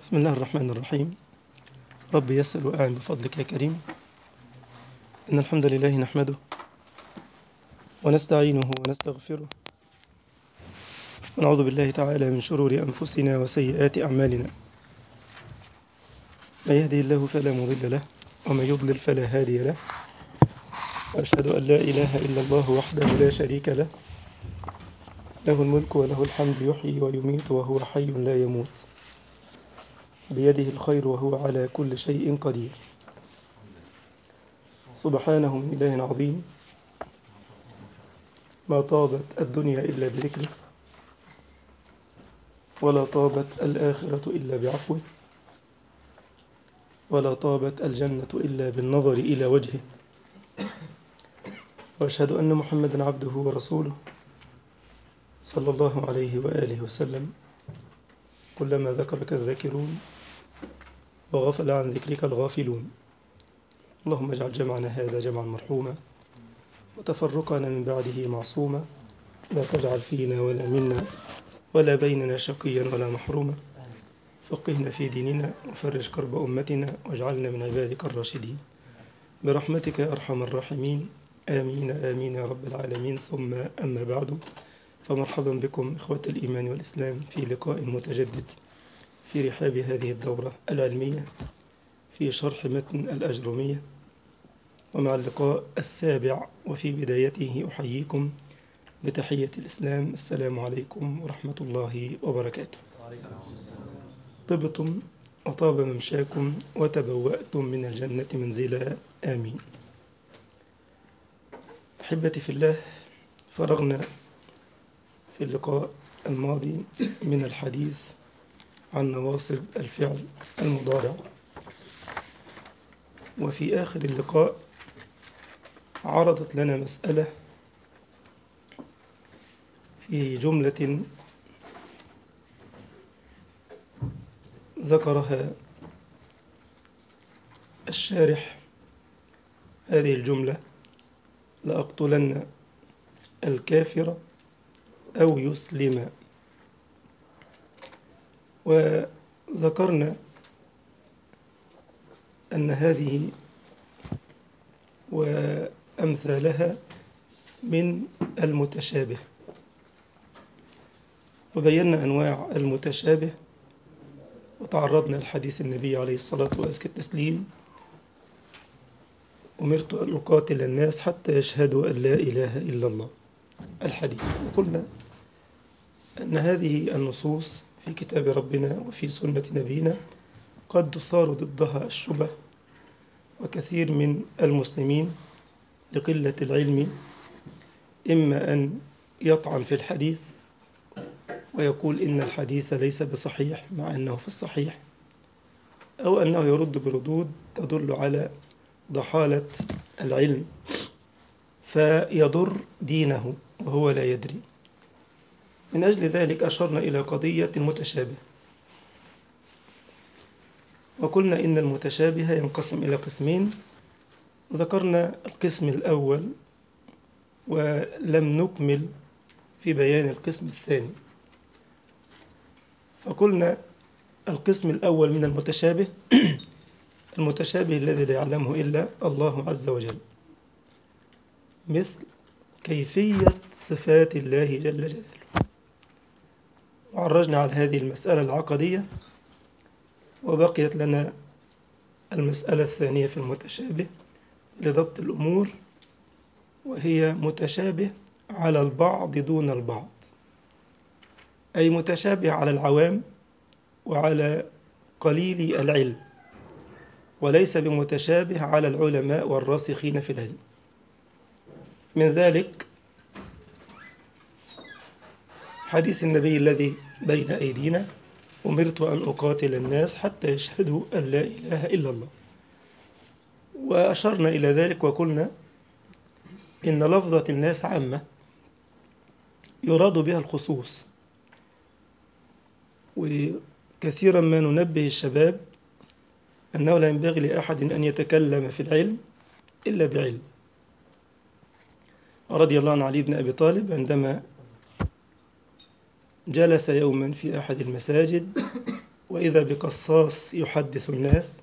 بسم الله الرحمن الرحيم رب يسر وأعن بفضلك يا كريم إن الحمد لله نحمده ونستعينه ونستغفره ونعوذ بالله تعالى من شرور أنفسنا وسيئات أعمالنا من يهدي الله فلا مضل له ومن يضلل فلا هادي له وأشهد أن لا إله إلا الله وحده لا شريك له له الملك وله الحمد يحيي ويميت وهو حي لا يموت بيده الخير وهو على كل شيء قدير سبحانه من إله عظيم ما طابت الدنيا إلا بذكره ولا طابت الآخرة إلا بعفوه ولا طابت الجنة إلا بالنظر إلى وجهه وأشهد أن محمدا عبده ورسوله صلى الله عليه وآله وسلم كلما ذكرك الذاكرون وغفل عن ذكرك الغافلون اللهم اجعل جمعنا هذا جمعا مرحوما وتفرقنا من بعده معصوما لا تجعل فينا ولا منا ولا بيننا شقيا ولا محروما فقهنا في ديننا وفرج كرب أمتنا واجعلنا من عبادك الراشدين برحمتك يا أرحم الراحمين آمين آمين يا رب العالمين ثم أما بعد فمرحبا بكم إخوة الإيمان والإسلام في لقاء متجدد في رحاب هذه الدورة العلمية في شرح متن الأجرمية ومع اللقاء السابع وفي بدايته أحييكم بتحية الإسلام السلام عليكم ورحمة الله وبركاته طبتم وطاب ممشاكم وتبوأتم من الجنة منزلا آمين أحبتي في الله فرغنا في اللقاء الماضي من الحديث عن نواصب الفعل المضارع وفي آخر اللقاء عرضت لنا مسألة في جملة ذكرها الشارح هذه الجملة لأقتلن الكافر أو يسلم وذكرنا أن هذه وأمثالها من المتشابه وبينا أنواع المتشابه وتعرضنا لحديث النبي عليه الصلاة وأزكى التسليم أمرت أن أقاتل الناس حتى يشهدوا أن لا إله إلا الله الحديث وقلنا أن هذه النصوص في كتاب ربنا وفي سنة نبينا قد تثار ضدها الشبه وكثير من المسلمين لقلة العلم إما أن يطعن في الحديث ويقول إن الحديث ليس بصحيح مع أنه في الصحيح أو أنه يرد بردود تدل على ضحالة العلم فيضر دينه وهو لا يدري من أجل ذلك أشرنا إلى قضية المتشابه وقلنا إن المتشابه ينقسم إلى قسمين ذكرنا القسم الأول ولم نكمل في بيان القسم الثاني فقلنا القسم الأول من المتشابه المتشابه الذي لا يعلمه إلا الله عز وجل مثل كيفية صفات الله جل جلاله وعرجنا على هذه المسألة العقدية وبقيت لنا المسألة الثانية في المتشابه لضبط الأمور وهي متشابه على البعض دون البعض أي متشابه على العوام وعلى قليل العلم وليس بمتشابه على العلماء والراسخين في العلم من ذلك حديث النبي الذي بين أيدينا أمرت أن أقاتل الناس حتى يشهدوا أن لا إله إلا الله وأشرنا إلى ذلك وقلنا إن لفظة الناس عامة يراد بها الخصوص وكثيرا ما ننبه الشباب أنه لا ينبغي لأحد أن يتكلم في العلم إلا بعلم رضي الله عن علي بن أبي طالب عندما جلس يوما في أحد المساجد وإذا بقصاص يحدث الناس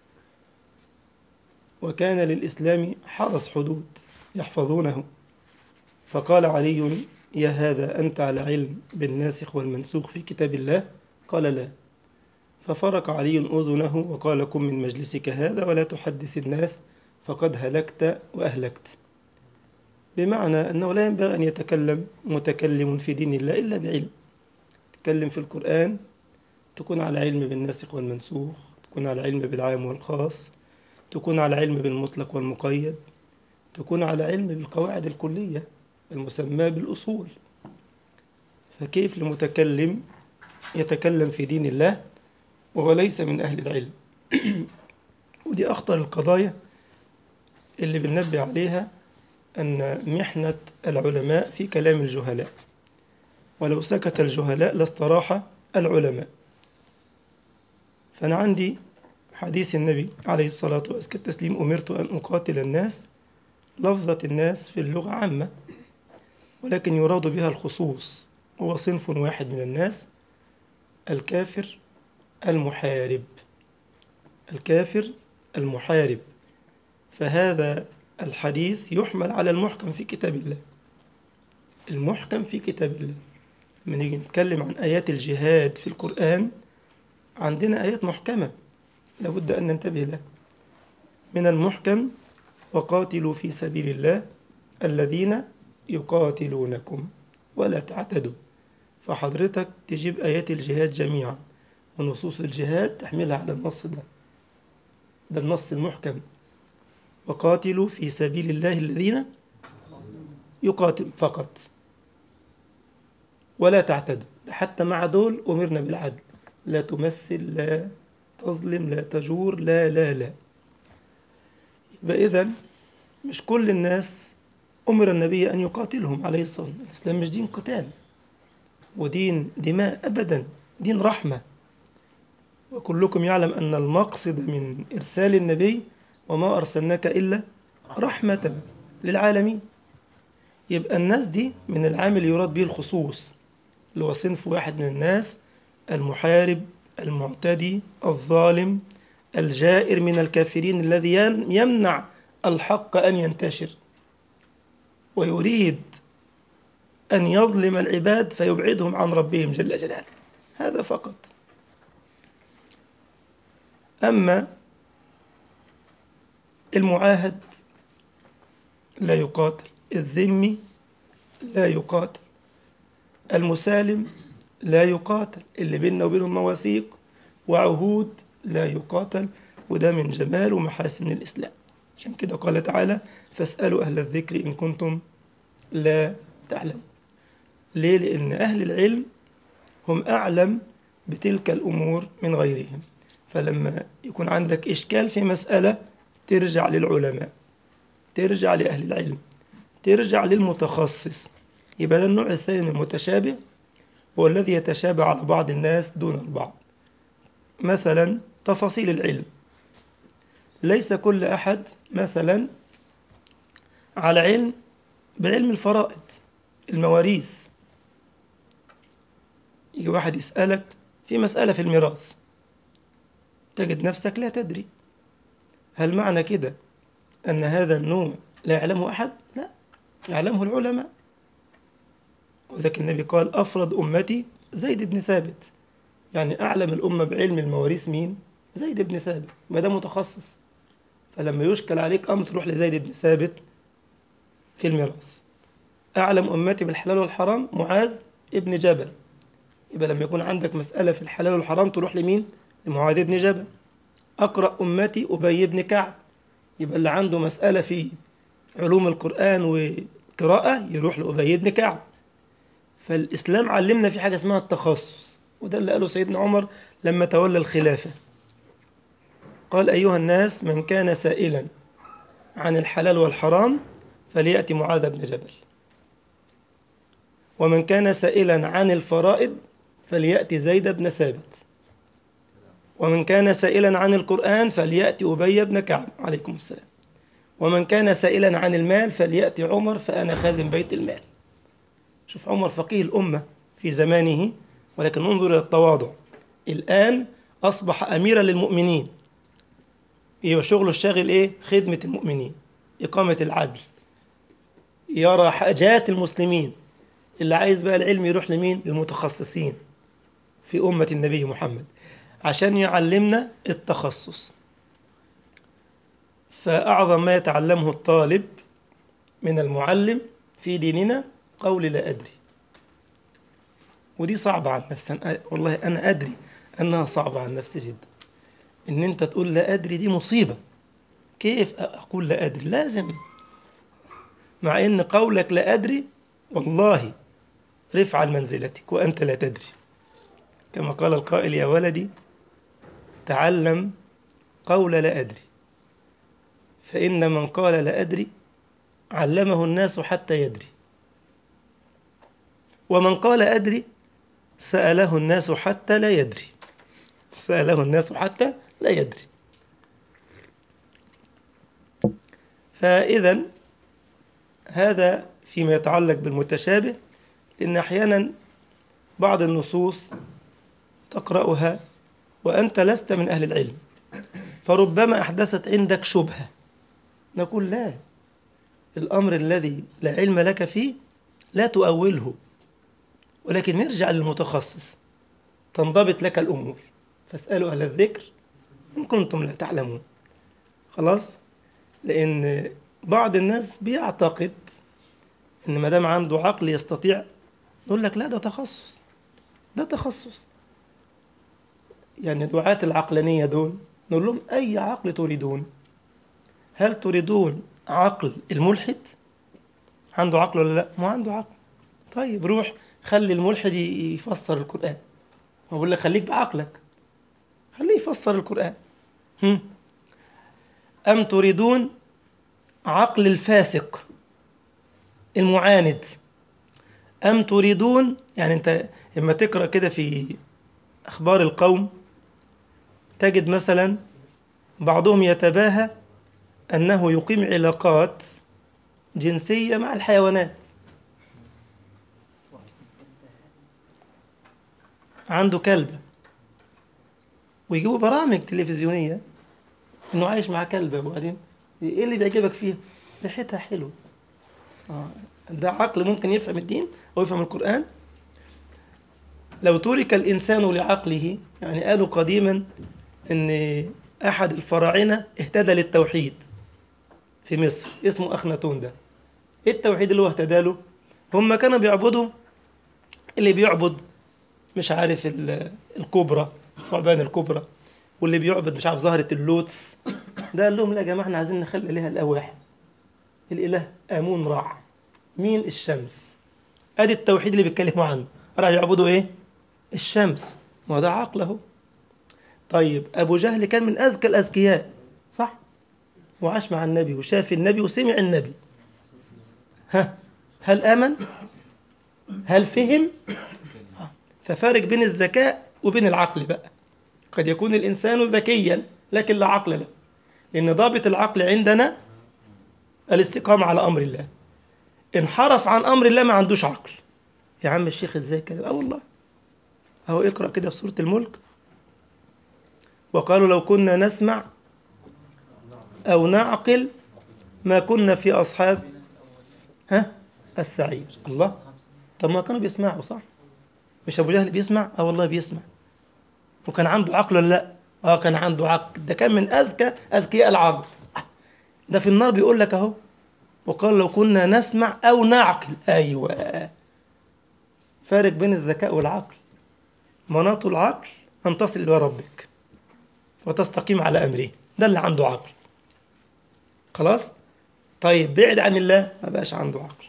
وكان للإسلام حرس حدود يحفظونه فقال علي يا هذا أنت على علم بالناسخ والمنسوخ في كتاب الله قال لا ففرق علي أذنه وقال قم من مجلسك هذا ولا تحدث الناس فقد هلكت وأهلكت بمعنى أنه لا ينبغي أن يتكلم متكلم في دين الله إلا بعلم تتكلم في القرآن تكون على علم بالناسخ والمنسوخ تكون على علم بالعام والخاص تكون على علم بالمطلق والمقيد تكون على علم بالقواعد الكلية المسماة بالأصول فكيف لمتكلم يتكلم في دين الله وهو ليس من أهل العلم ودي أخطر القضايا اللي بننبه عليها أن محنة العلماء في كلام الجهلاء ولو سكت الجهلاء لاستراح العلماء فأنا عندي حديث النبي عليه الصلاة وأزكى التسليم أمرت أن أقاتل الناس لفظة الناس في اللغة عامة ولكن يراد بها الخصوص هو صنف واحد من الناس الكافر المحارب الكافر المحارب فهذا الحديث يحمل على المحكم في كتاب الله المحكم في كتاب الله لما نيجي نتكلم عن آيات الجهاد في القرآن عندنا آيات محكمة لابد أن ننتبه لها من المحكم وقاتلوا في سبيل الله الذين يقاتلونكم ولا تعتدوا فحضرتك تجيب آيات الجهاد جميعا ونصوص الجهاد تحملها على النص ده ده النص المحكم وقاتلوا في سبيل الله الذين يقاتل فقط ولا تعتدوا حتى مع دول أمرنا بالعدل لا تمثل لا تظلم لا تجور لا لا لا يبقى إذن مش كل الناس أمر النبي أن يقاتلهم عليه الصلاة والسلام الإسلام مش دين قتال ودين دماء أبدا دين رحمة وكلكم يعلم أن المقصد من إرسال النبي وما أرسلناك إلا رحمة للعالمين يبقى الناس دي من العامل يراد به الخصوص اللي هو صنف واحد من الناس المحارب المعتدي الظالم الجائر من الكافرين الذي يمنع الحق أن ينتشر ويريد أن يظلم العباد فيبعدهم عن ربهم جل جلاله هذا فقط أما المعاهد لا يقاتل الذمي لا يقاتل المسالم لا يقاتل اللي بيننا وبينهم مواثيق وعهود لا يقاتل وده من جمال ومحاسن الإسلام عشان كده قال تعالى فاسألوا أهل الذكر إن كنتم لا تعلمون ليه؟ لأن أهل العلم هم أعلم بتلك الأمور من غيرهم فلما يكون عندك إشكال في مسألة ترجع للعلماء ترجع لأهل العلم ترجع للمتخصص يبقى ده النوع الثاني من المتشابه هو الذي يتشابه على بعض الناس دون البعض مثلا تفاصيل العلم ليس كل أحد مثلا على علم بعلم الفرائض المواريث يجي واحد يسألك في مسألة في الميراث تجد نفسك لا تدري هل معنى كده أن هذا النوع لا يعلمه أحد؟ لا يعلمه العلماء وذلك النبي قال أفرد أمتي زيد بن ثابت يعني أعلم الأمة بعلم المواريث مين؟ زيد بن ثابت ما ده متخصص فلما يشكل عليك أمر تروح لزيد بن ثابت في الميراث أعلم أمتي بالحلال والحرام معاذ ابن جبل يبقى لما يكون عندك مسألة في الحلال والحرام تروح لمين؟ لمعاذ بن جبل أقرأ أمتي أبي بن كعب يبقى اللي عنده مسألة في علوم القرآن وقراءة يروح لأبي بن كعب فالإسلام علمنا في حاجة اسمها التخصص وده اللي قاله سيدنا عمر لما تولى الخلافة قال أيها الناس من كان سائلا عن الحلال والحرام فليأتي معاذ بن جبل ومن كان سائلا عن الفرائض فليأتي زيد بن ثابت ومن كان سائلا عن القرآن فليأتي أبي بن كعب عليكم السلام ومن كان سائلا عن المال فليأتي عمر فأنا خازن بيت المال شوف عمر فقيه الأمة في زمانه ولكن انظر إلى التواضع الآن أصبح أميرا للمؤمنين يبقى شغله الشاغل إيه؟ خدمة المؤمنين إقامة العدل يرى حاجات المسلمين اللي عايز بقى العلم يروح لمين؟ للمتخصصين في أمة النبي محمد عشان يعلمنا التخصص فأعظم ما يتعلمه الطالب من المعلم في ديننا قول لا أدري ودي صعبة عن نفسي أنا والله أنا أدري أنها صعبة عن نفسي جدا إن أنت تقول لا أدري دي مصيبة كيف أقول لا أدري لازم مع إن قولك لا أدري والله رفع منزلتك وأنت لا تدري كما قال القائل يا ولدي تعلم قول لا أدري فإن من قال لا أدري علمه الناس حتى يدري ومن قال أدري سأله الناس حتى لا يدري سأله الناس حتى لا يدري فإذا هذا فيما يتعلق بالمتشابه لأن أحيانا بعض النصوص تقرأها وأنت لست من أهل العلم فربما أحدثت عندك شبهة نقول لا الأمر الذي لا علم لك فيه لا تؤوله ولكن نرجع للمتخصص تنضبط لك الأمور فاسألوا أهل الذكر إن كنتم لا تعلمون خلاص لأن بعض الناس بيعتقد إن ما دام عنده عقل يستطيع نقول لك لا ده تخصص ده تخصص يعني دعاة العقلانية دول نقول لهم أي عقل تريدون هل تريدون عقل الملحد عنده عقل ولا لا ما عنده عقل طيب روح خلي الملحد يفسر القرآن بقول لك خليك بعقلك خليه يفسر القرآن هم. أم تريدون عقل الفاسق المعاند أم تريدون يعني أنت لما تقرأ كده في أخبار القوم تجد مثلا بعضهم يتباهى أنه يقيم علاقات جنسية مع الحيوانات عنده كلبة ويجيبوا برامج تلفزيونية إنه عايش مع كلبة وبعدين إيه اللي بيعجبك فيها؟ ريحتها حلوة آه. ده عقل ممكن يفهم الدين أو يفهم القرآن لو ترك الإنسان لعقله يعني قالوا قديما أن أحد الفراعنة اهتدى للتوحيد في مصر اسمه أخناتون ده إيه التوحيد اللي هو اهتدى له هم كانوا بيعبدوا اللي بيعبد مش عارف الكبرى ثعبان الكبرى واللي بيعبد مش عارف زهرة اللوتس ده قال لهم لا يا جماعة احنا عايزين نخلي لها الإله واحد الإله آمون رع مين الشمس ادي التوحيد اللي بيتكلموا عنه راح يعبدوا ايه الشمس ما ده عقل اهو طيب ابو جهل كان من اذكى الاذكياء صح وعاش مع النبي وشاف النبي وسمع النبي ها هل امن هل فهم ففارق بين الذكاء وبين العقل بقى قد يكون الانسان ذكيا لكن لا عقل له لان ضابط العقل عندنا الاستقامه على امر الله انحرف عن امر الله ما عندوش عقل يا عم الشيخ ازاي كده اه والله اهو اقرا كده في سوره الملك وقالوا لو كنا نسمع او نعقل ما كنا في اصحاب ها السعير الله طب ما كانوا بيسمعوا صح مش ابو جهل بيسمع اه والله بيسمع وكان عنده عقل ولا لا اه كان عنده عقل ده كان من اذكى اذكياء العرب ده في النار بيقول لك اهو وقال لو كنا نسمع أو نعقل أيوة فارق بين الذكاء والعقل مناط العقل أن تصل إلى ربك وتستقيم على أمره ده اللي عنده عقل خلاص طيب بعد عن الله ما بقاش عنده عقل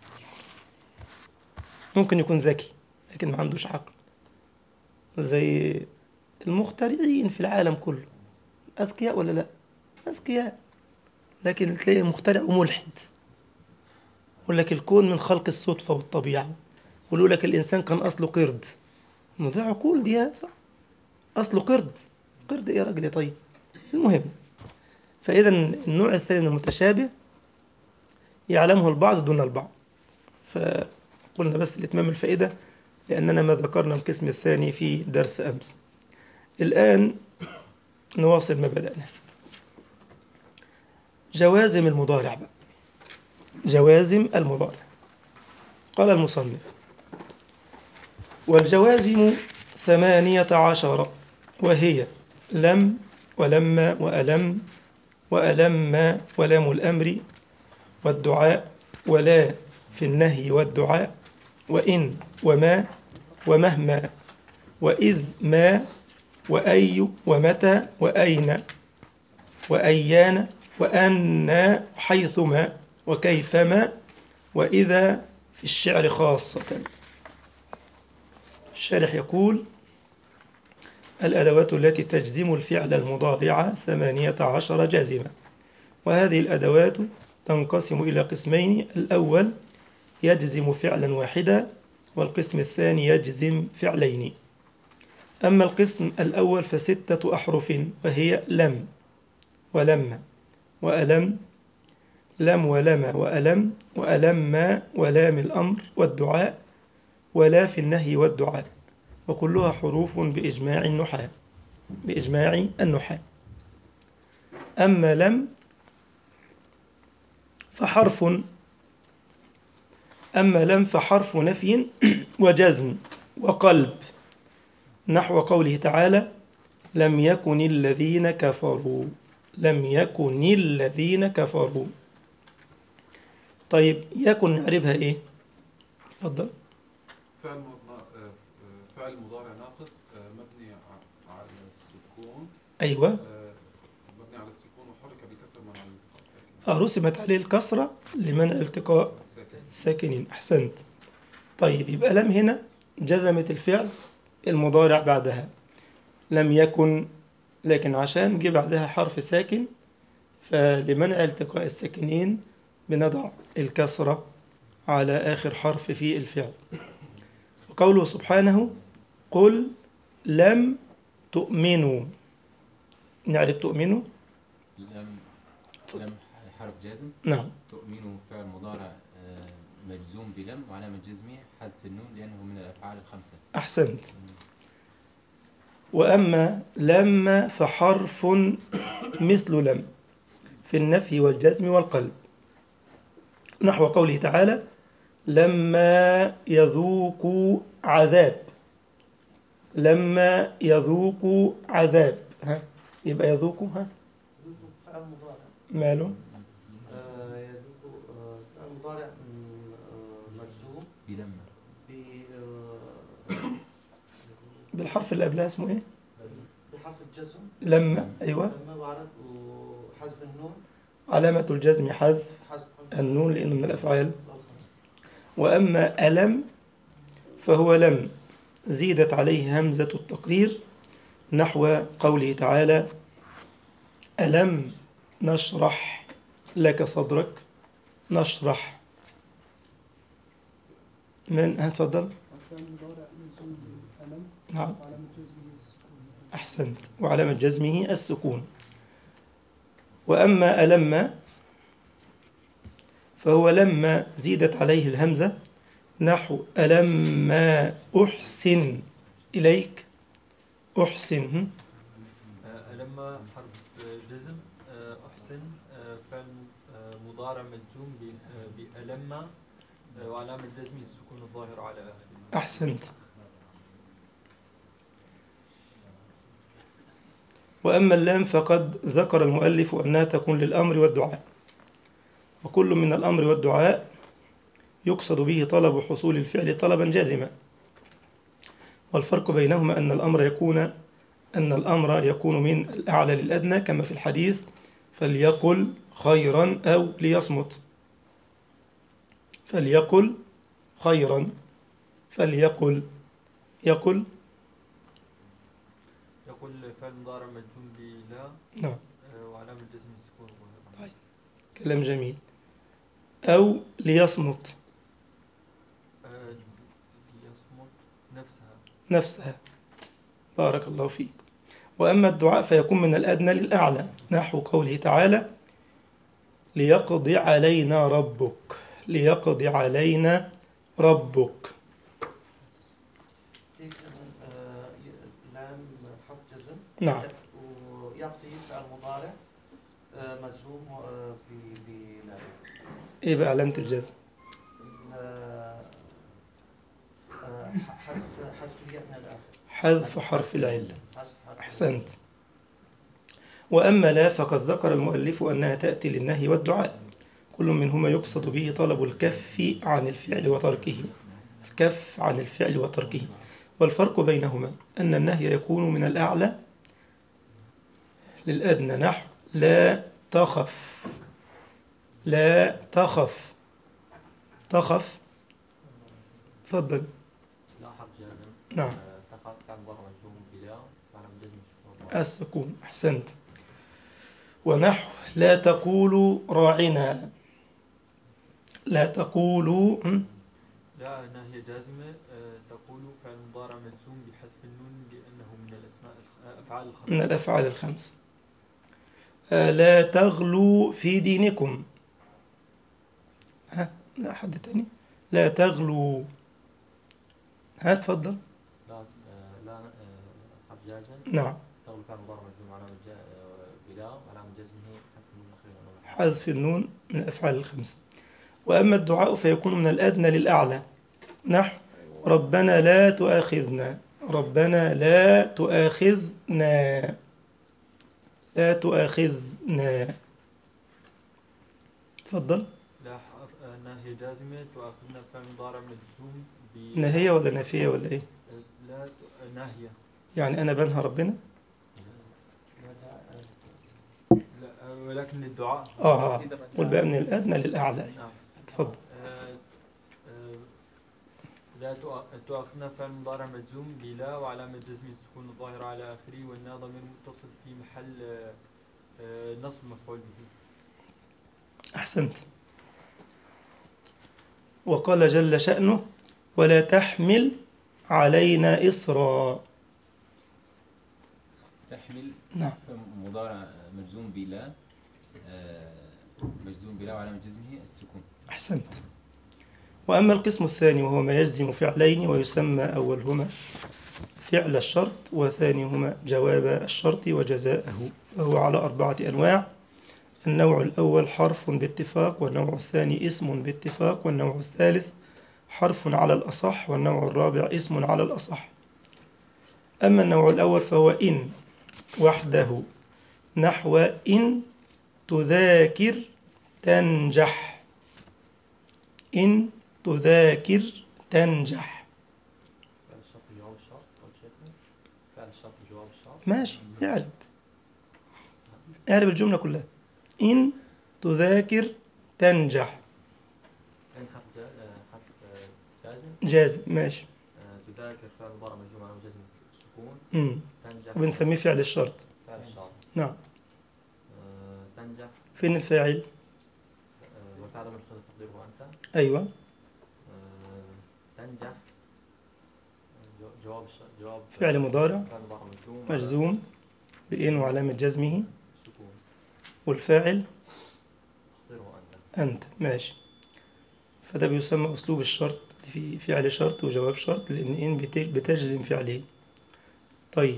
ممكن يكون ذكي لكن ما عندوش عقل زي المخترعين في العالم كله أذكياء ولا لا أذكياء لكن تلاقيه مخترع وملحد يقول لك الكون من خلق الصدفة والطبيعة ويقول لك الإنسان كان أصله قرد ما ده عقول دي صح أصله قرد قرد إيه يا راجل طيب المهم فإذا النوع الثاني من المتشابه يعلمه البعض دون البعض فقلنا بس لإتمام الفائدة لأننا ما ذكرنا القسم الثاني في درس أمس الآن نواصل ما بدأنا جوازم المضارع بقى جوازم المضارع قال المصنف والجوازم ثمانية عشر وهي لم ولما وألم وألم ولام الأمر والدعاء ولا في النهي والدعاء وإن وما ومهما وإذ ما وأي ومتى وأين وأيان وأن حيثما وكيفما وإذا في الشعر خاصة الشارح يقول الأدوات التي تجزم الفعل المضارع ثمانية عشر جازمة وهذه الأدوات تنقسم إلى قسمين الأول يجزم فعلا واحدا والقسم الثاني يجزم فعلين أما القسم الأول فستة أحرف وهي لم ولم وألم لم ولم وألم وألم ولام الأمر والدعاء ولا في النهي والدعاء وكلها حروف بإجماع النحاة بإجماع النحاة أما لم فحرف أما لم فحرف نفي وجزم وقلب نحو قوله تعالى لم يكن الذين كفروا لم يكن الذين كفروا طيب يكن نعربها ايه تفضل فعل مض- آه، فعل مضارع ناقص آه، مبني ع- على السكون ايوه آه، مبني على السكون وحرك بكسر من على الالتقاء ساكن آه، رسمت عليه الكسرة لمنع التقاء ساكن ساكنين أحسنت طيب يبقى لم هنا جزمت الفعل المضارع بعدها لم يكن لكن عشان جه بعدها حرف ساكن فلمنع التقاء الساكنين بنضع الكسرة على آخر حرف في الفعل وقوله سبحانه قل لم تؤمنوا نعرف تؤمنوا لم لم حرف جازم نعم تؤمن فعل مضارع آه، مجزوم بلم وعلامة جزمه حذف النون لأنه من الأفعال الخمسة أحسنت وأما لما فحرف مثل لم في النفي والجزم والقلب نحو قوله تعالى لما يذوقوا عذاب لما يذوقوا عذاب ها يبقى يذوقوا ها يذوق فعل مضارع ماله آه، يذوق آه، فعل مضارع مم، آه، مجزوم بلما ب آه، بالحرف اللي قبلها اسمه ايه بحرف الجزم لما ايوه لما وعلى وحذف النون علامة الجزم حذف حذف حرف النون لأنه من الأفعال الخمسة. وأما ألم فهو لم زيدت عليه همزة التقرير نحو قوله تعالى ألم نشرح لك صدرك نشرح من هتفضل فعل مضارع منصوب بالألم نعم وعلامة جزمه السكون أحسنت وعلامة جزمه السكون وأما ألم فهو لما زيدت عليه الهمزة نحو ألما أحسن إليك أحسن هم؟ آه، لما حرف آه، جزم آه، أحسن آه، فعل آه، مضارع مجزوم ب- آه، بألم آه، وعلامة جزمه السكون الظاهر على آخره أحسنت وأما اللام فقد ذكر المؤلف أنها تكون للأمر والدعاء وكل من الأمر والدعاء يقصد به طلب حصول الفعل طلبا جازما والفرق بينهما أن الأمر يكون أن الأمر يكون من الأعلى للأدنى كما في الحديث فليقل خيرا أو ليصمت فليقل خيرا فليقل يقل يقول فعل مضارع مجزوم بلا نعم آه، وعلامة جزمه السكون الظاهر على طيب. كلام جميل أو ليصمت آه، ليصمت نفسها نفسها بارك الله فيك وأما الدعاء فيكون من الأدنى للأعلى نحو قوله تعالى ليقضي علينا ربك ليقضي علينا ربك في كمان آه، ي- لام حرف جزم نعم ويعطي فعل مضارع آه، مجزوم آه، ب بلا إيه بقى علامة الجزم آه، آه، حذف حذف الياء من الآخر حذف حرف العلة حذف حرف أحسنت وأما لا فقد ذكر المؤلف أنها تأتي للنهي والدعاء كل منهما يقصد به طلب الكف عن الفعل وتركه الكف عن الفعل وتركه والفرق بينهما أن النهي يكون من الأعلى للأدنى نحو لا تخف لا تخف تخف تفضل لا حرف جازم نعم آه، تقع فعل مضارع مجزوم بلا وعلى جزم السكون الظاهر. السكون أحسنت ونحو لا تقولوا راعنا لا تقولوا هم؟ لا ناهية جازمة آه، تقول فعل مضارع مجزوم بحذف النون لأنه من الأسماء الخ- آه، أفعال الخمسة من الأفعال الخمس آه، لا تغلوا في دينكم ها لا حد تاني لا تغلوا ها تفضل لا آه، لا آه، حرف جازم نعم تغلو فعل مضارع مجزوم علامة جا- آه، بلا وعلامة جزمه حذف النون الأخيرة حذف النون من الأفعال الخمس وأما الدعاء فيكون من الأدنى للأعلى نحو ربنا لا تؤاخذنا ربنا لا تؤاخذنا لا تؤاخذنا تفضل لا حرف آه، ناهية جازمة تؤاخذنا فعل مضارع مجزوم ب نهية ولا نافية ولا إيه آه، لا ت- آه، ناهية يعني أنا بنهى ربنا لا آه، ولكن الدعاء آه قل بقى من الأدنى للأعلى نعم تفضل آه، آه، لا تؤ- تؤاخذنا فعل مضارع مجزوم بلا وعلامة جزم السكون الظاهرة على آخره والنا ضمير متصل في محل آه، آه، نصب مفعول به أحسنت وقال جل شأنه ولا تحمل علينا إصرا تحمل نعم مضارع مجزوم بلا آه، مجزوم بلا وعلامة جزمه السكون أحسنت وأما القسم الثاني وهو ما يجزم فعلين ويسمى أولهما فعل الشرط وثانيهما جواب الشرط وجزاءه فهو على أربعة أنواع النوع الأول حرف باتفاق والنوع الثاني اسم باتفاق والنوع الثالث حرف على الأصح والنوع الرابع اسم على الأصح أما النوع الأول فهو إن وحده نحو إن تذاكر تنجح إن تذاكر تنجح فعل الشرط جواب الشرط قول شيخنا فعل الشرط جواب الشرط ماشي اعرب اعرب الجملة كلها إن تذاكر تنجح إن حرف جا- آه، حرف آه، جازم جازم ماشي آه، تذاكر فعل مضارع مجزوم علامة جزم السكون مم. تنجح وبنسميه فعل الشرط فعل الشرط نعم آه، تنجح فين الفاعل آه، والفعل مقصود تقديره أنت أيوة آه، تنجح آه، جو- جواب الش- جواب فعل مضارع فعل مضارع مجزوم مجزوم بإن وعلامة جزمه سكون والفاعل تقديره أنت أنت ماشي فده بيسمى أسلوب الشرط في فعل شرط وجواب شرط لأن إن بت- بتجزم فعلين طيب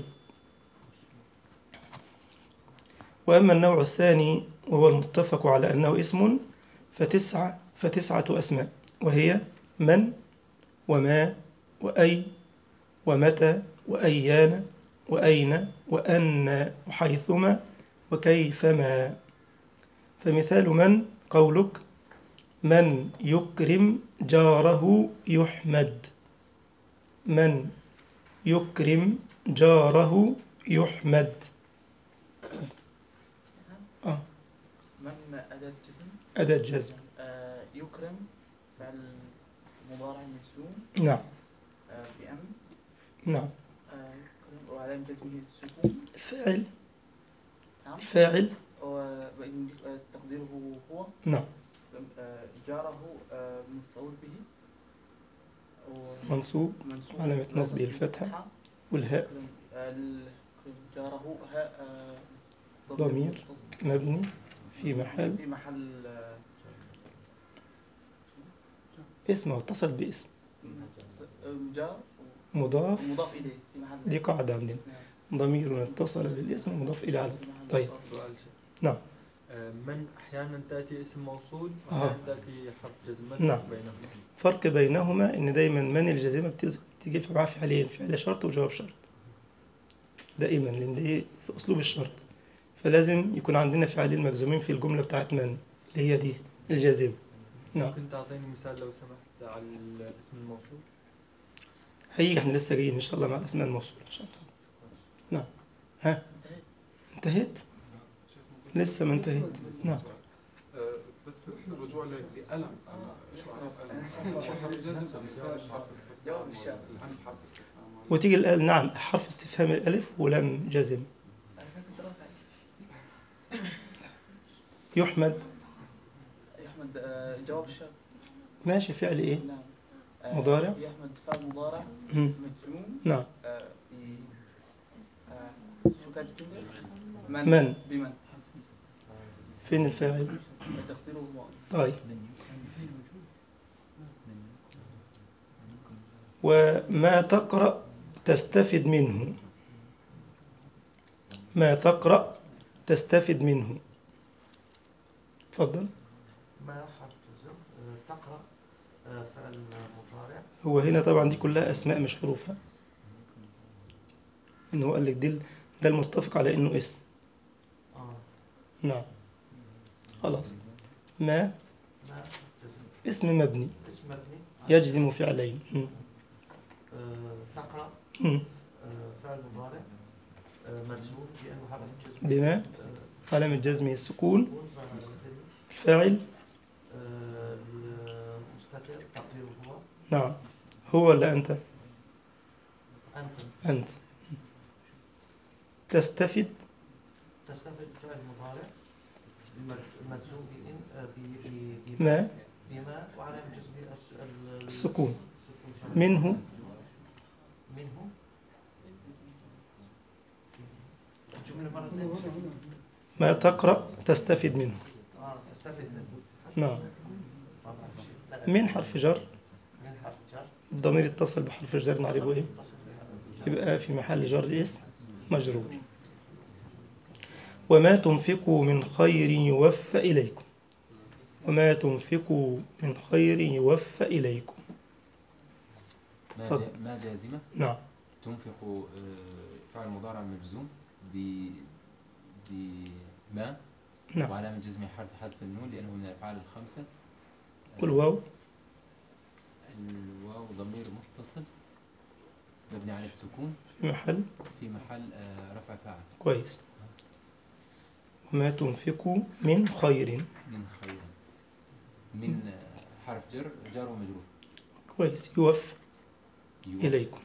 وأما النوع الثاني وهو المتفق على أنه اسم فتسعة فتسعة أسماء وهي من وما وأي ومتى وأيان وأين وأن وحيثما وكيفما فمثال من قولك من يكرم جاره يحمد من يكرم جاره يحمد آه من أداة جزم أداة جزم آه، يكرم فعل مضارع مجزوم نعم آه، بأم نعم آه، يكرم وعلامة جزمه السكون فاعل نعم فاعل و- وإن آه، تقديره هو نعم آه، جاره آه، مفعول به و- منصوب منصوب علامة لا نصبه تصل الفتحة. والهاء يكرم آه، ال- يكرم جاره هاء آه، ضمير متصل. مبني في محل في محل آه، اسمه اتصل باسم آه، جار مضاف ومضاف إليه في محل دي قاعدة عندنا نعم. ضمير اتصل بالاسم مضاف إلى عدد طيب سؤال شيء نعم آه، من أحيانا تأتي اسم موصول آه. وأحيانا تأتي حرف جزمة نعم. بينهما فرق بينهما ان دايما من الجازمه بت- بتيجي في معاها فعلين فعل شرط وجواب شرط دائما لان دي في اسلوب الشرط فلازم يكون عندنا فعلين مجزومين في الجمله بتاعت من اللي هي دي الجازمه نعم ممكن تعطيني مثال لو سمحت على الاسم الموصول هيجي احنا لسه جايين ان شاء الله مع الاسماء الموصوله ان شاء الله نعم ها انتهيت شيخ ممكن لسه ما انتهيت نعم آه، بس الرجوع ل- لألم أما شو أعرف ألم؟ هو حرف جزم أم حرف استفهام ولا الأمس حرف استفهام ولا وتيجي الآن نعم حرف استفهام الالف ولم جازم يحمد يا احمد آه، جواب الشرط ماشي فعل ايه نعم آه، مضارع؟ يا احمد فعل مضارع مم. مجزوم نعم آه، في آه، شو كانت الجملة؟ من؟ بمن فين الفاعل تقديره هو طيب وما تقرأ تستفد منه ما تقرأ تستفد منه تفضل ما حرف جزم آه، تقرأ آه، فعل مضارع هو هنا طبعا دي كلها أسماء مش حروف ها؟ إن هو قال لك دي ده المتفق على إنه اسم آه نعم خلاص ما ما حرف جزم اسم مبني اسم مبني يجزم فعلين مم. آه، تقرأ مم. آه، فعل مضارع آه، مجزوم لأنه حرف جزم بما آه، علامة جزمه السكون سكون ظاهر على آخره الفاعل آه، المستتر تقديره هو نعم هو ولا أنت أنت أنت تستفد تستفد فعل مضارع المج- المجزوم بإن آه، ب- ب- بما ما بما وعلامة جزمه الس- ال- السكون السكون فعل منه منه الجملة مرة هنا هنا ثانية هنا ما تقرأ تستفد منه اه تستفد منه نعم طبعا لا، من حرف جر من حرف جر الضمير اتصل بحرف الجر نعرفه ايه تصل بحرف الجر. يبقى في محل جر اسم مجرور وما تنفقوا من خير يوفى إليكم وما تنفقوا من خير يوفى إليكم ما, تفضل. جا ما جازمة نعم تنفق آه، فعل مضارع مجزوم ب بما نعم وعلامة جزمه حرف حذف النون لأنه من الأفعال الخمسة والواو الواو ضمير متصل مبني على السكون في محل في محل آه، رفع فاعل كويس وما تنفقوا من خير من خير من آه، حرف جر جار ومجرور كويس يوفى يوفى. إليكم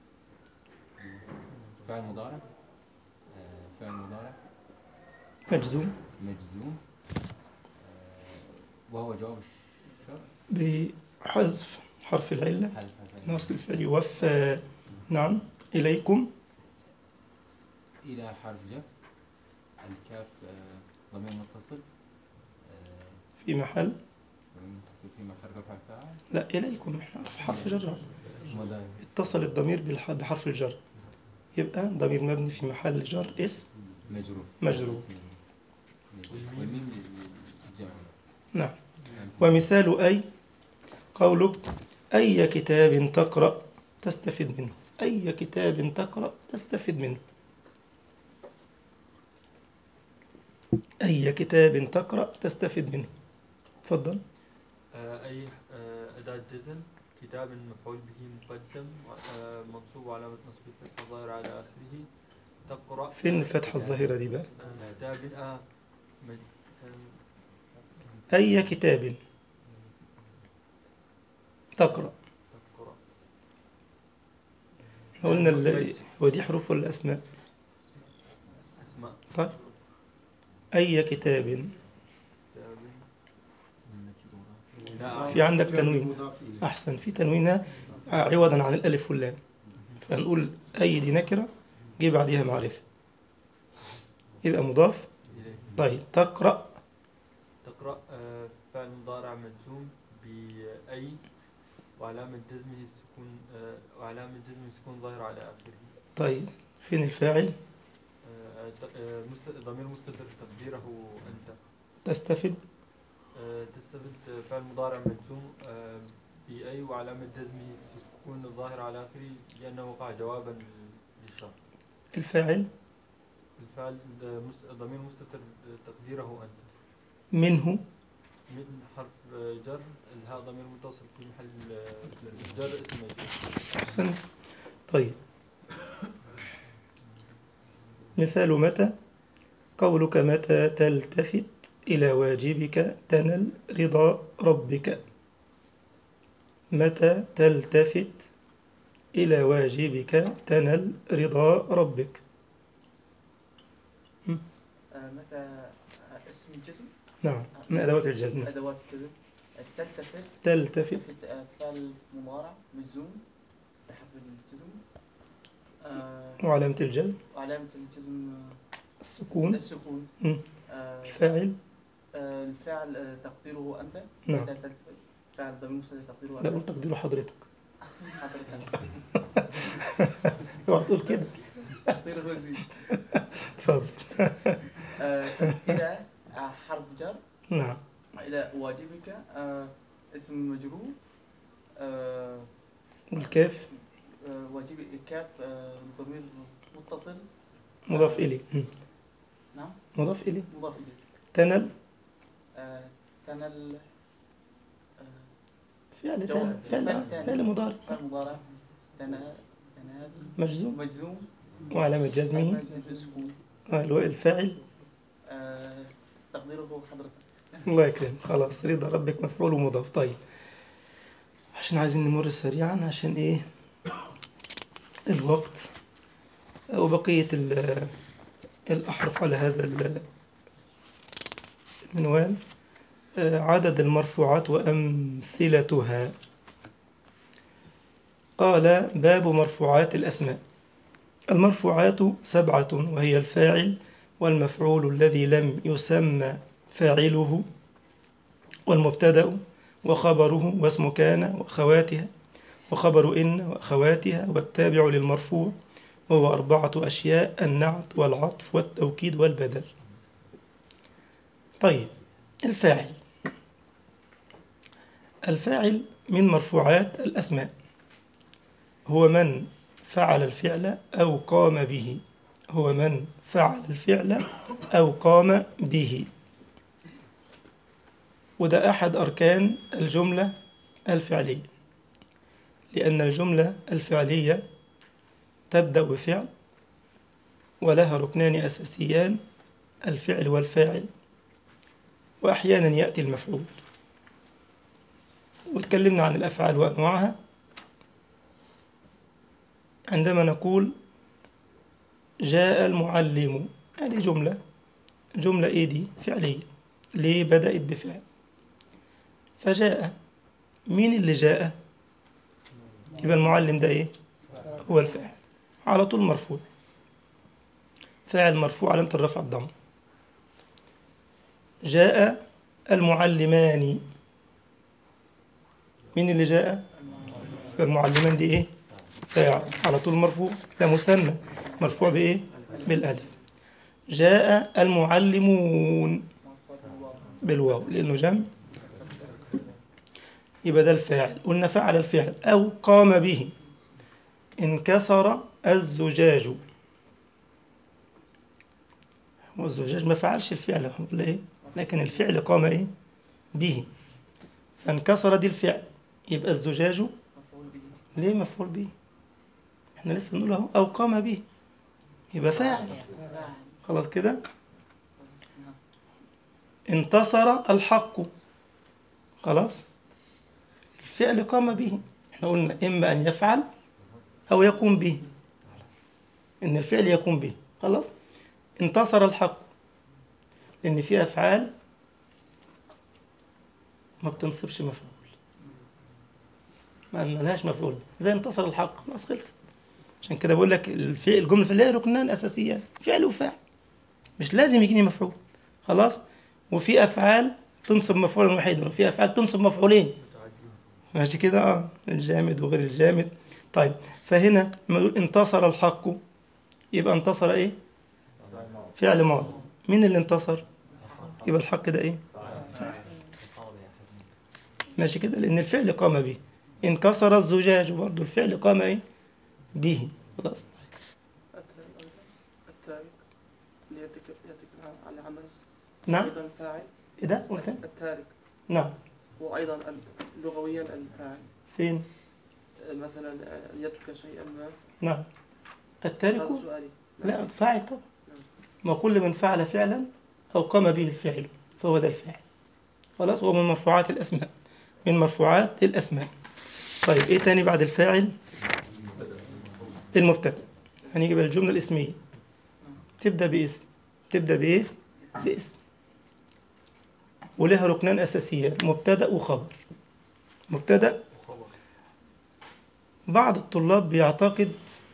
فعل مضارع آه، فعل مضارع مجزوم مجزوم آه، وهو جواب الشرط بحذف حرف العلة حذف حذف نصل الفعل يوفى نعم إليكم إلى حرف جر الكاف آه، ضمير متصل آه، في محل ضمير متصل في محل رفع فاعل لا إليكم إحنا في حرف جر مضارع اتصل الضمير بالح- بحرف الجر يبقى ضمير مبني في محل جر اسم مجرور مجرور. مجرور. والميم للجمع نعم ومثال أي قولك أي كتاب تقرأ تستفد منه أي كتاب تقرأ تستفد منه أي كتاب تقرأ تستفد منه تفضل آه، أي آه، أداة جزم كتاب مفعول به مقدم آه، منصوب علامة نصب الفتحة الظاهرة على آخره تقرأ فين الفتحة الظاهرة دي بقى آه، كتاب آه مج- أي كتاب تقرأ تقرأ إحنا قلنا ال- ودي حروف ولا أسماء أسماء طيب أي كتاب كتاب لا في عندك تنوين أحسن في تنوين عوضا عن الألف واللام فنقول أي دي نكرة جه بعديها معرفة يبقى مضاف إليه. طيب تقرأ تقرأ آه، فعل مضارع مجزوم بأي وعلامة جزمه السكون آه، وعلامة جزمه السكون ظاهرة على آخره طيب فين الفاعل آه، ت- آه، مست- ضمير مستتر تقديره أنت تستفد آه، تستفد فعل مضارع مجزوم آه، بأي وعلامة جزمه السكون الظاهر على آخره لأنه وقع جوابا لل- للشرط الفاعل الفعل آه، مست- ضمير مستتر تقديره أنت منه من حرف آه، جر الهاء ضمير متصل في محل آه، جر اسم مجرور أحسنت طيب مثال متى قولك متى تلتفت إلى واجبك تنل رضا ربك متى تلتفت إلى واجبك تنل رضا ربك آه، متى آه، اسم الجزم نعم من أدوات الجزم أدوات الجزم تلتفت تلتفت تلتفت آه، فعل مضارع مجزوم بحرف الجزم آه، وعلامة الجزم وعلامة الجزم آه، السكون السكون مم. آه، الفاعل آه، الفعل آه، تقديره أنت نعم. متى تلتفت فعل ضمير مستتر تقديره لا قول أنت تقديره حضرتك حضرتك اوعى تقول كده تقديره زي اتفضل آه، إلى آه، حرف جر نعم إلى واجبك آه، اسم مجرور آه، والكاف آه، واجب كاف آه، ضمير متصل مضاف إليه مم. نعم مضاف إليه مضاف إليه تنل آه، تنل آه، فعل جواب. تاني فعل فعل آه، تاني. فعل مضارع فعل مضارع تنال تنال مجزوم مجزوم وعلامة جزمه علامة جزم السكون آه، الو- الفاعل آه، تقديره حضرتك الله يكرم خلاص رضا ربك مفعول ومضاف طيب عشان عايزين نمر سريعا عشان ايه الوقت وبقية ال- الأحرف على هذا ال- المنوال آه، عدد المرفوعات وأمثلتها قال باب مرفوعات الأسماء المرفوعات سبعة وهي الفاعل والمفعول الذي لم يسمى فاعله والمبتدأ وخبره واسم كان وأخواتها وخبر إن وأخواتها والتابع للمرفوع وهو أربعة أشياء النعت والعطف والتوكيد والبدل طيب الفاعل الفاعل من مرفوعات الأسماء هو من فعل الفعل أو قام به هو من فعل الفعل أو قام به وده أحد أركان الجملة الفعلية لأن الجملة الفعلية تبدأ بفعل ولها ركنان أساسيان الفعل والفاعل وأحيانا يأتي المفعول وتكلمنا عن الأفعال وأنواعها عندما نقول جاء المعلم هذه جملة جملة إيه دي فعلية ليه بدأت بفعل فجاء مين اللي جاء يبقى المعلم ده إيه هو الفاعل على طول مرفوع فاعل مرفوع علامة الرفع الضم جاء المعلمان مين اللي جاء المعلمان دي ايه فاعل على طول مرفوع ده مثنى مرفوع بايه بالالف جاء المعلمون بالواو لانه جمع يبقى ده الفاعل قلنا فعل الفعل او قام به انكسر الزجاج والزجاج ما فعلش الفعل ولا ايه لكن الفعل قام ايه به فانكسر دي الفعل يبقى الزجاج مفعول به ليه مفعول به احنا لسه بنقول اهو او قام به يبقى فاعل فاعل خلاص كده نعم. انتصر الحق خلاص الفعل قام به احنا قلنا اما ان يفعل او يقوم به ان الفعل يقوم به خلاص انتصر الحق لان في افعال ما بتنصبش مفعول ما لهاش مفعول زي انتصر الحق خلاص خلصت عشان كده بقول لك الفعل الجمله في الليل ركنان اساسيان فعل وفاعل مش لازم يجيني مفعول خلاص وفي افعال تنصب مفعولا واحدا وفي افعال تنصب مفعولين ماشي كده اه الجامد وغير الجامد طيب فهنا لما نقول انتصر الحق يبقى انتصر ايه فعل ماضي مين اللي انتصر يبقى الحق ده ايه ماشي كده لان الفعل قام به انكسر الزجاج برضه الفعل قام ايه به خلاص التارك أيضا التارك اللي يتك يتك على عمل نعم أيضا فاعل ايه ده قلت إيه؟ التارك نعم هو أيضا ال- لغويا الفاعل فين مثلا آه، يترك شيئا ما نعم التارك هذا سؤالي لا فاعل طبعا ما كل من فعل فعلا أو قام به الفعل فهو ده الفاعل خلاص هو من مرفوعات الأسماء من مرفوعات الأسماء طيب إيه تاني بعد الفاعل المبتدأ هنيجي بقى الجملة الاسمية تبدأ باسم تبدأ بإيه باسم ولها ركنان أساسيان مبتدأ وخبر مبتدأ بعض الطلاب بيعتقد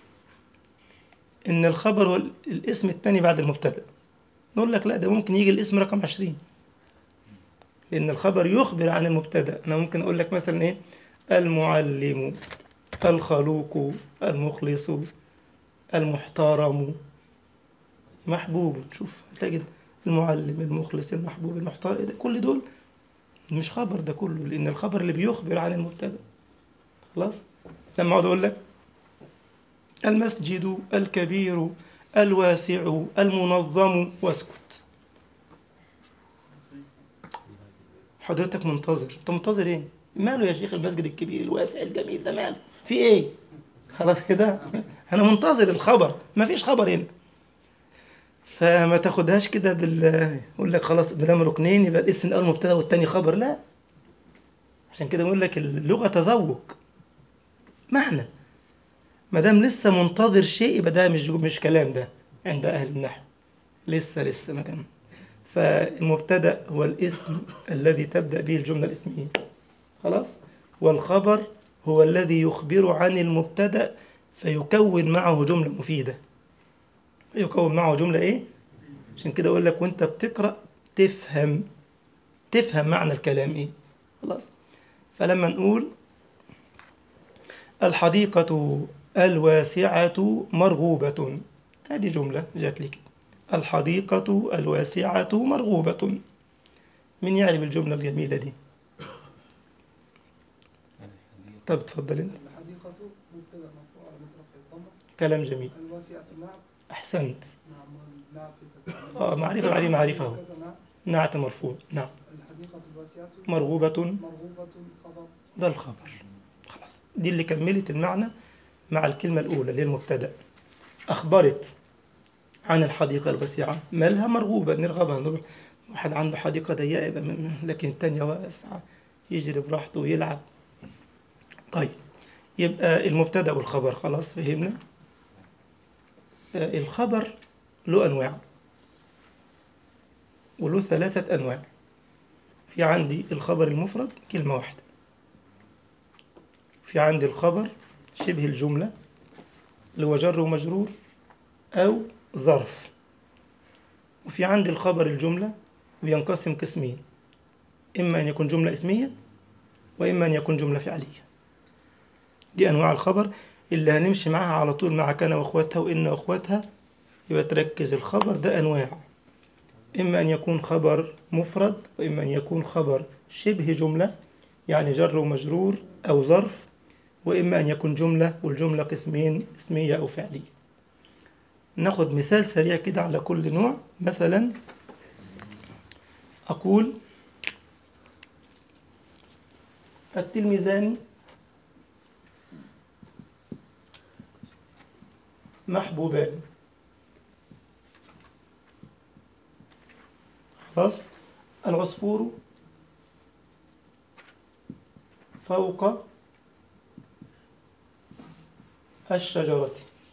ان الخبر هو الاسم الثاني بعد المبتدا نقول لك لا ده ممكن يجي الاسم رقم 20 لان الخبر يخبر عن المبتدا انا ممكن اقول لك مثلا ايه المعلم الخلوق المخلص المحترم محبوب شوف تجد المعلم المخلص المحبوب المحترم ده كل دول مش خبر ده كله لان الخبر اللي بيخبر عن المبتدا خلاص لما اقعد اقول لك المسجد الكبير الواسع المنظم واسكت حضرتك منتظر انت منتظر ايه ماله يا شيخ المسجد الكبير الواسع الجميل ده ماله في ايه خلاص كده انا منتظر الخبر ما فيش خبر هنا فما تاخدهاش كده بال يقول لك خلاص بلام ركنين يبقى الاسم الاول مبتدا والثاني خبر لا عشان كده بقول لك اللغه تذوق معنى ما دام لسه منتظر شيء يبقى ده مش مش كلام ده عند اهل النحو لسه لسه ما كان فالمبتدا هو الاسم الذي تبدا به الجمله الاسميه خلاص والخبر هو الذي يخبر عن المبتدا فيكون معه جمله مفيده يكون معه جمله ايه عشان كده اقول لك وانت بتقرا تفهم تفهم معنى الكلام ايه خلاص فلما نقول الحديقة الواسعة مرغوبة هذه جملة جات لي كده الحديقة الواسعة مرغوبة من يعرف الجملة الجميلة دي طب تفضل انت الحديقة مبتدأ مرفوع على رفع الضمة كلام جميل الواسعة نعت أحسنت نعم والنعت تتبع آه معرفة بعدين معرفة أهو كذا نعت نعت مرفوع نعم الحديقة الواسعة مرغوبة مرغوبة خبر ده الخبر خلاص دي اللي كملت المعنى مع الكلمة الأولى اللي هي المبتدأ أخبرت عن الحديقة الواسعة مالها مرغوبة نرغبها نروح واحد عنده حديقة ضيقة يبقى م- م- لكن التانية واسعة يجري براحته ويلعب طيب يبقى المبتدأ والخبر خلاص فهمنا آه، الخبر له أنواع وله ثلاثة أنواع في عندي الخبر المفرد كلمة واحدة في عندي الخبر شبه الجملة اللي هو جر ومجرور أو ظرف وفي عندي الخبر الجملة بينقسم قسمين إما أن يكون جملة اسمية وإما أن يكون جملة فعلية دي أنواع الخبر اللي هنمشي معاها على طول مع كان وأخواتها وإن وأخواتها يبقى تركز الخبر ده أنواع إما أن يكون خبر مفرد وإما أن يكون خبر شبه جملة يعني جر ومجرور أو ظرف وإما أن يكون جملة والجملة قسمين اسمية أو فعلية ناخد مثال سريع كده على كل نوع مثلا أقول التلميذان محبوبان خلاص العصفور فوق الشجرة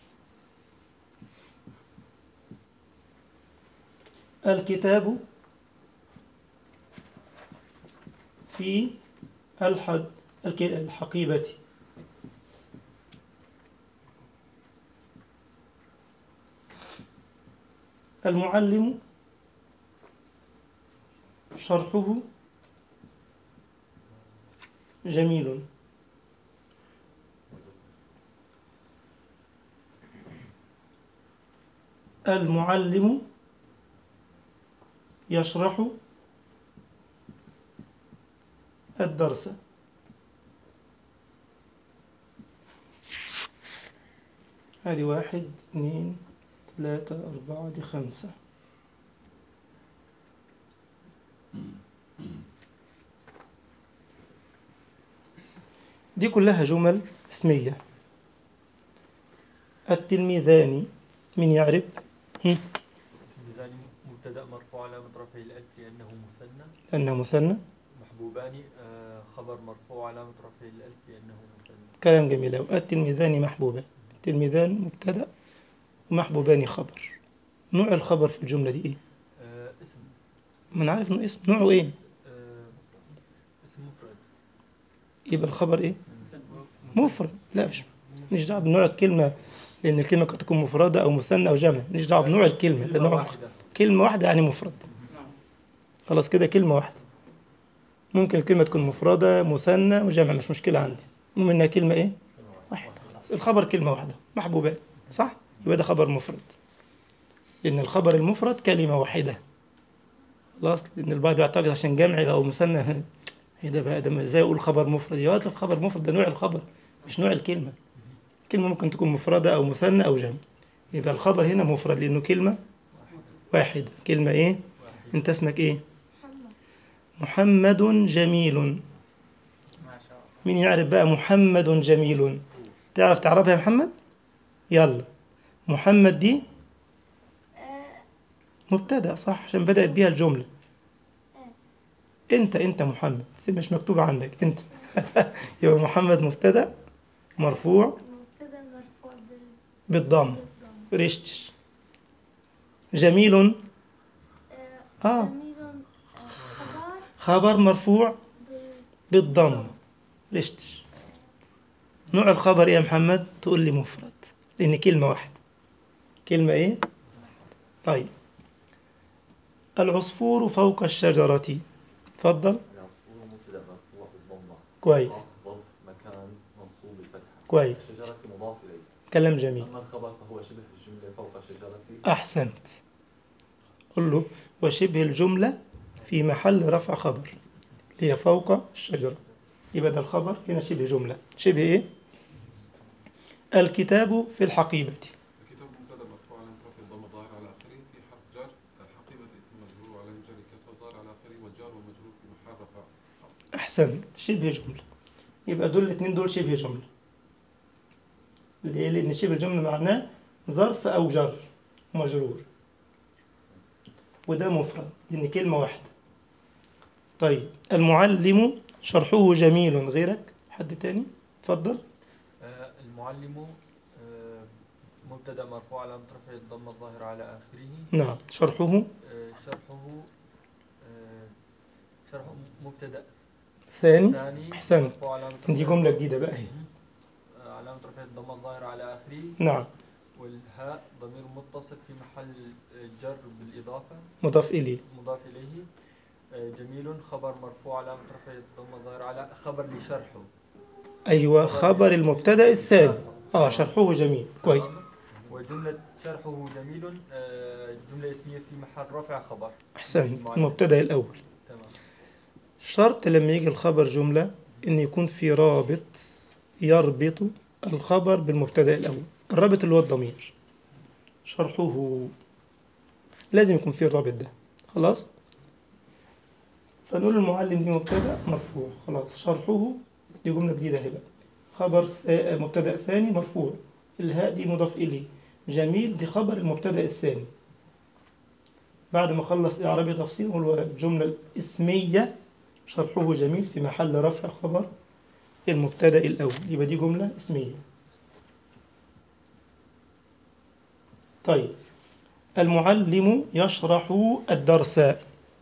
الكتاب في الحد الك- الحقيبة المعلم شرحه جميل المعلم يشرح الدرس هذه واحد اثنين ثلاثة أربعة دي خمسة دي كلها جمل اسمية التلميذان من يعرف هم؟ الميزان مبتدأ مرفوع علامة رفعه الألف لأنه مثنى أنه مثنى محبوبان آه، خبر مرفوع علامة رفعه الألف لأنه مثنى كلام جميل أوي التلميذان محبوبان التلميذان مبتدأ ومحبوبان خبر نوع الخبر في الجملة دي إيه؟ آه، اسم ما نعرف إنه اسم نوعه إيه؟ آه، اسم مفرد يبقى الخبر إيه؟ مفرد لا مش مش دعوة بنوع الكلمة لأن الكلمة قد تكون مفردة أو مثنى أو جمع مش دعوة بنوع الكلمة ده كلمة نوع واحدة كلمة واحدة يعني مفرد خلاص كده كلمة واحدة ممكن الكلمة تكون مفردة مثنى وجمع مش مشكلة عندي المهم إنها كلمة إيه؟ واحدة خلاص الخبر كلمة واحدة محبوبات صح؟ يبقى ده خبر مفرد لأن الخبر المفرد كلمة واحدة خلاص لأن البعض يعتقد عشان جمع يبقى أو مثنى ايه ده بقى ده ازاي اقول خبر مفرد يا وقت الخبر مفرد ده نوع الخبر مش نوع الكلمة كلمة ممكن تكون مفردة أو مثنى أو جمع يبقى الخبر هنا مفرد لأنه كلمة واحدة كلمة إيه؟ أنت اسمك إيه؟ محمد جميل ما شاء الله مين يعرف بقى محمد جميل تعرف تعرفها يا محمد؟ يلا محمد دي مبتدأ صح عشان بدأت بيها الجملة أنت أنت محمد بس مش مكتوبة عندك أنت يبقى محمد مبتدأ مرفوع مبتدا مرفوع بال- بالضم بالضم ريشتش جميل آه، آه. جميل آه، خبر خبر مرفوع بال- بالضم ريشتش نوع الخبر إيه يا محمد تقول لي مفرد لأن كلمة واحدة كلمة إيه طيب العصفور فوق الشجرة تفضل العصفور مبتدا مرفوع بالضمه كويس ظرف مكان منصوب بالفتحه كويس الشجره مضاف اليه كلام جميل اما الخبر فهو شبه الجمله فوق شجره أحسنت قل له وشبه الجملة في محل رفع خبر هي فوق الشجرة يبقى ده الخبر هنا شبه جملة شبه إيه الكتاب في الحقيبة الكتاب مبتدا مرفوع على رفع الضم الظاهر على اخره في حرف جر الحقيبه اسم مجرور وعلى جر الكسر ظاهر على اخره والجار والمجرور في محل رفع أحسنت شبه جملة يبقى دول الاثنين دول شبه جملة ليه؟ لأن شبه الجملة معناه ظرف أو جر مجرور وده مفرد لأن كلمة واحدة طيب المعلم شرحه جميل غيرك حد تاني اتفضل آه، المعلم آه، مبتدا مرفوع علامة رفعه الضمة الظاهرة على آخره نعم شرحه آه، شرحه آه، شرحه مبتدا ثاني ثاني أحسنت مرفوع علامة دي رفعه- جملة جديدة بقى هي آه، علامة رفعه الضمة الظاهرة على آخره نعم والهاء ضمير متصل في محل آه، جر بالإضافة مضاف إليه مضاف إليه آه، جميل خبر مرفوع علامة رفعه الضمة الظاهرة على خبر لشرحه أيوة خبر المبتدأ الثاني آه شرحه جميل كويس وجملة شرحه جميل آه، جملة اسمية في محل رفع خبر أحسنت المعلم. المبتدأ الأول تمام شرط لما يجي الخبر جملة إن يكون في رابط يربط الخبر بالمبتدأ الأول الرابط اللي هو الضمير شرحه لازم يكون فيه الرابط ده خلاص فنقول المعلم دي مبتدأ مرفوع خلاص شرحه دي جملة جديدة هي بقى خبر ثا- مبتدأ ثاني مرفوع الهاء دي مضاف إليه جميل دي خبر المبتدأ الثاني بعد ما خلص إعرابي تفصيل هو الجملة الاسمية شرحه جميل في محل رفع خبر المبتدأ الأول يبقى دي جملة اسمية طيب المعلم يشرح الدرس ها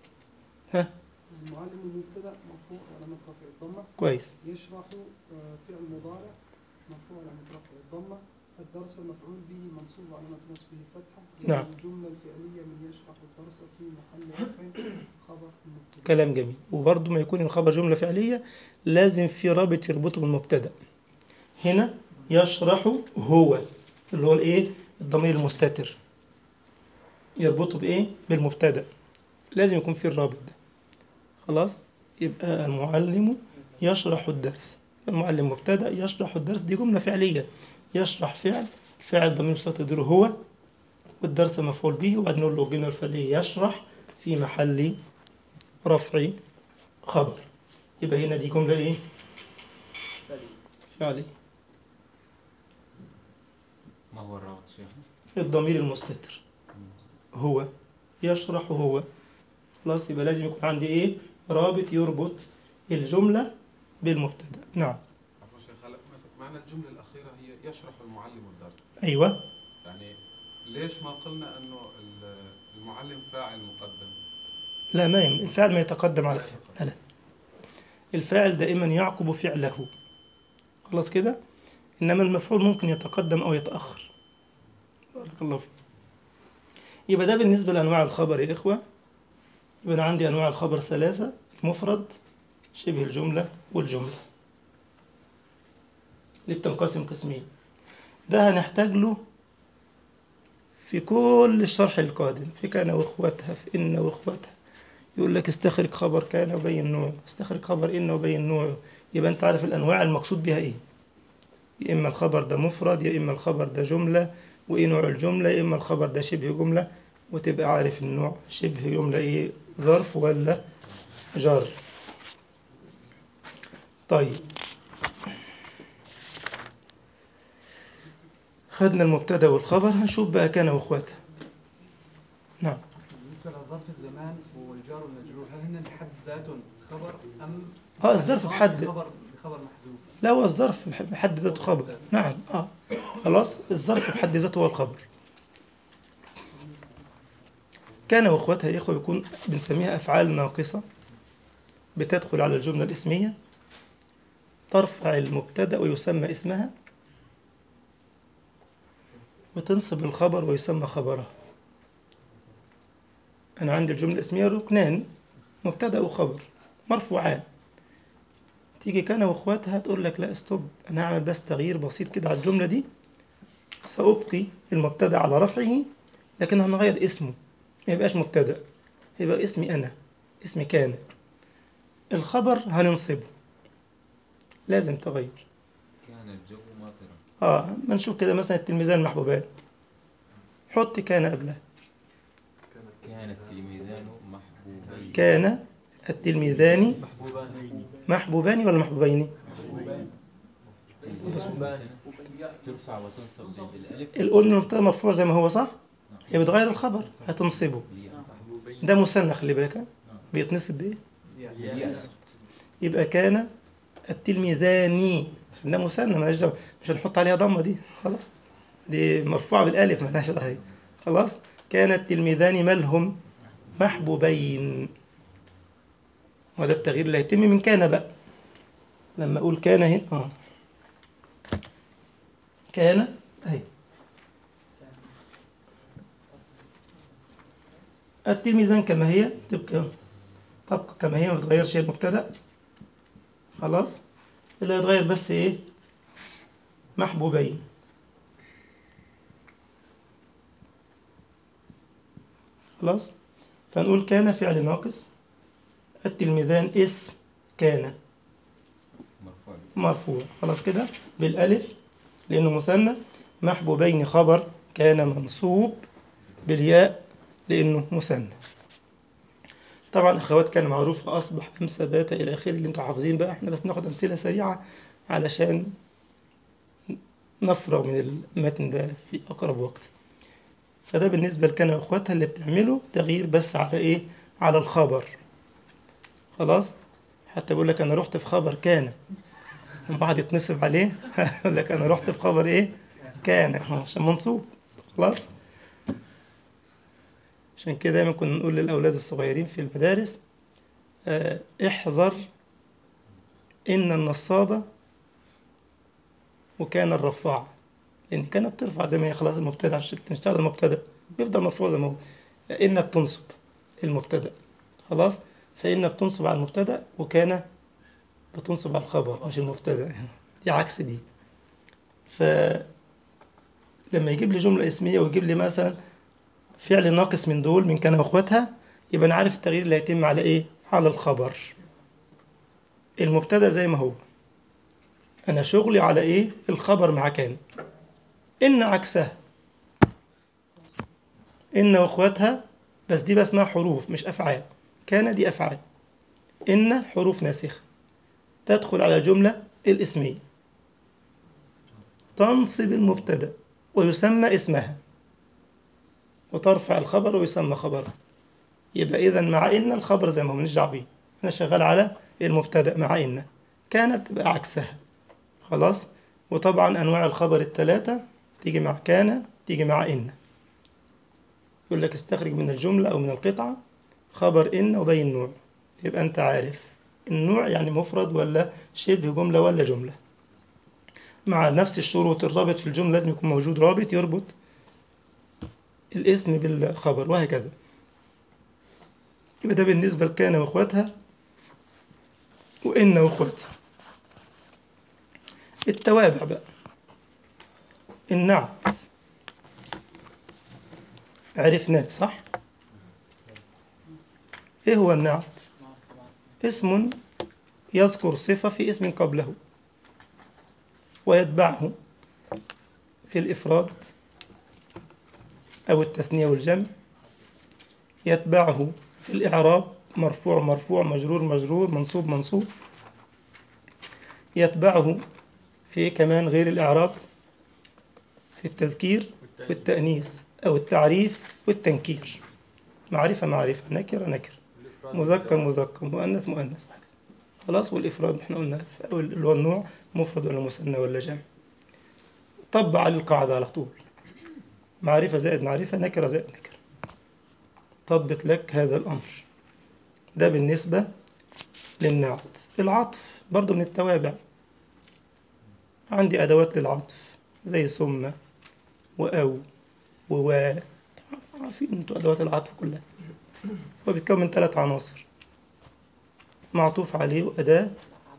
المعلم المبتدا مرفوع وعلامة رفعه الضمة كويس يشرح آه، فعل مضارع مرفوع علامة رفعه الضمة الدرس مفعول به منصوب علامة نصبه الفتحة نعم. الجملة الفعلية من يشرح الدرس في محل رفع خبر المبتدا كلام جميل وبرضه ما يكون الخبر جملة فعلية لازم في رابط يربطه بالمبتدأ هنا يشرح هو اللي هو الايه الضمير المستتر يربطه بإيه؟ بالمبتدأ لازم يكون في الرابط ده خلاص يبقى المعلم يشرح الدرس المعلم مبتدأ يشرح الدرس دي جملة فعلية يشرح فعل فاعل ضمير مستتر هو والدرس مفعول به وبعدين نقول له الجملة الفعلية يشرح في محل رفع خبر يبقى هنا دي جملة إيه؟ فعلية ما هو الرابط شيخنا؟ الضمير المستتر هو يشرح هو خلاص يبقى لازم يكون عندي ايه رابط يربط الجملة بالمبتدا نعم عفوا شيخ هلا مثلا معنى الجملة الأخيرة هي يشرح المعلم الدرس ايوه يعني ليش ما قلنا انه ال- المعلم فاعل مقدم لا ما يم... الفعل ما يتقدم على فعل لا الفاعل دائما يعقب فعله خلاص كده انما المفعول ممكن يتقدم او يتاخر بارك الله فيك يبقى ده بالنسبه لانواع الخبر يا اخوه يبقى انا عندي انواع الخبر ثلاثه المفرد شبه الجمله والجمله اللي بتنقسم قسمين ده هنحتاج له في كل الشرح القادم في كان واخواتها في ان واخواتها يقول لك استخرج خبر كان وبين نوعه استخرج خبر ان وبين نوعه يبقى انت عارف الانواع المقصود بها ايه يا اما الخبر ده مفرد يا اما الخبر ده جمله وايه نوع الجمله يا اما الخبر ده شبه جمله وتبقى عارف النوع شبه جمله ايه ظرف ولا جر طيب خدنا المبتدا والخبر هنشوف بقى كان واخواتها نعم بالنسبة لظرف الزمان والجار والمجرور هل هن بحد ذاتهم خبر أم اه الظرف بحد خبر بخبر محذوف لا هو الظرف بحد ذاته خبر نعم اه خلاص الظرف بحد ذاته هو الخبر كان واخواتها يا اخوه يكون بنسميها افعال ناقصه بتدخل على الجمله الاسميه ترفع المبتدا ويسمى اسمها وتنصب الخبر ويسمى خبرها انا عندي الجمله الاسميه ركنان مبتدا وخبر مرفوعان تيجي كان واخواتها تقول لك لا استوب انا هعمل بس تغيير بسيط كده على الجمله دي سأبقي المبتدا على رفعه لكن هنغير اسمه ما يبقاش مبتدا يبقى اسمي انا اسمي كان الخبر هننصبه لازم تغير كان الجو ماطرا اه ما نشوف كده مثلا التلميذان محبوبان حط كان قبلها كان التلميذان محبوبين كان التلميذان محبوبان محبوبان ولا محبوبين محبوبان ترفع وتنصب بالالف القلنا المبتدا مرفوع زي ما هو صح هي بتغير الخبر هتنصبه محبوبين ده مثنى خلي بالك بيتنصب بايه ياس يبقى كان التلميذان عشان ده مثنى مالهاش دعوه مش هنحط عليها ضمه دي خلاص دي مرفوعه بالالف مالهاش دعوه خلاص كان التلميذان مالهم محبوبين وده التغيير اللي هيتم من كان بقى لما اقول كان هنا اه كان اهي التلميذان كما هي تبقى تبقى كما هي ما بتغيرش المبتدا خلاص اللي هيتغير بس ايه محبوبين خلاص فنقول كان فعل ناقص التلميذان اسم كان مرفوع مرفوع خلاص كده بالالف لانه مثنى محبوبين خبر كان منصوب بالياء لانه مثنى طبعا اخوات كان معروف اصبح امس بات الى اخره اللي انتم حافظين بقى احنا بس ناخد امثله سريعه علشان نفرغ من المتن ده في اقرب وقت فده بالنسبه لكان اخواتها اللي بتعمله تغيير بس على ايه على الخبر خلاص حتى بيقول لك انا رحت في خبر كان بعد يتنصب عليه يقول لك انا رحت في خبر ايه كان عشان منصوب خلاص عشان كده دايما كنا نقول للاولاد الصغيرين في المدارس آه، احذر ان النصابه وكان الرفاع لان كانت بترفع زي ما هي خلاص المبتدا عشان تشتغل المبتدا بيفضل مرفوع زي ما هو ان بتنصب المبتدا خلاص فان بتنصب على المبتدا وكان بتنصب على الخبر مش المبتدا دي عكس دي ف لما يجيب لي جمله اسميه ويجيب لي مثلا فعل ناقص من دول من كان واخواتها يبقى انا عارف التغيير اللي هيتم على ايه على الخبر المبتدا زي ما هو انا شغلي على ايه الخبر مع كان ان عكسها ان واخواتها بس دي بقى اسمها حروف مش افعال كان دي افعال ان حروف ناسخه تدخل على الجمله الاسميه تنصب المبتدا ويسمى اسمها وترفع الخبر ويسمى خبرها يبقى إذا مع إن الخبر زي ما هو ماليش دعوة بيه أنا شغال على المبتدأ مع إن كانت تبقى عكسها خلاص وطبعا أنواع الخبر الثلاثة تيجي مع كان تيجي مع إن يقول لك استخرج من الجملة أو من القطعة خبر إن وبين نوع يبقى أنت عارف النوع يعني مفرد ولا شبه جملة ولا جملة مع نفس الشروط الرابط في الجملة لازم يكون موجود رابط يربط الاسم بالخبر وهكذا يبقى ده بالنسبة لكان واخواتها وإن واخواتها التوابع بقى النعت عرفناه صح ايه هو النعت اسم يذكر صفة في اسم قبله ويتبعه في الإفراد أو التثنية والجمع يتبعه في الإعراب مرفوع مرفوع مجرور مجرور منصوب منصوب يتبعه في كمان غير الإعراب في التذكير والتأنيث أو التعريف والتنكير معرفة معرفة نكرة نكرة مذكر مذكر مؤنث مؤنث خلاص والإفراد احنا قلنا أو اللي هو النوع مفرد ولا مثنى ولا جمع طبق على القاعدة على طول معرفة زائد معرفة نكرة زائد نكرة تضبط لك هذا الأمر ده بالنسبة للنعت العطف برضو من التوابع عندي أدوات للعطف زي ثم وأو ووا عارفين انتوا أدوات العطف كلها هو بيتكون من ثلاث عناصر معطوف عليه وأداة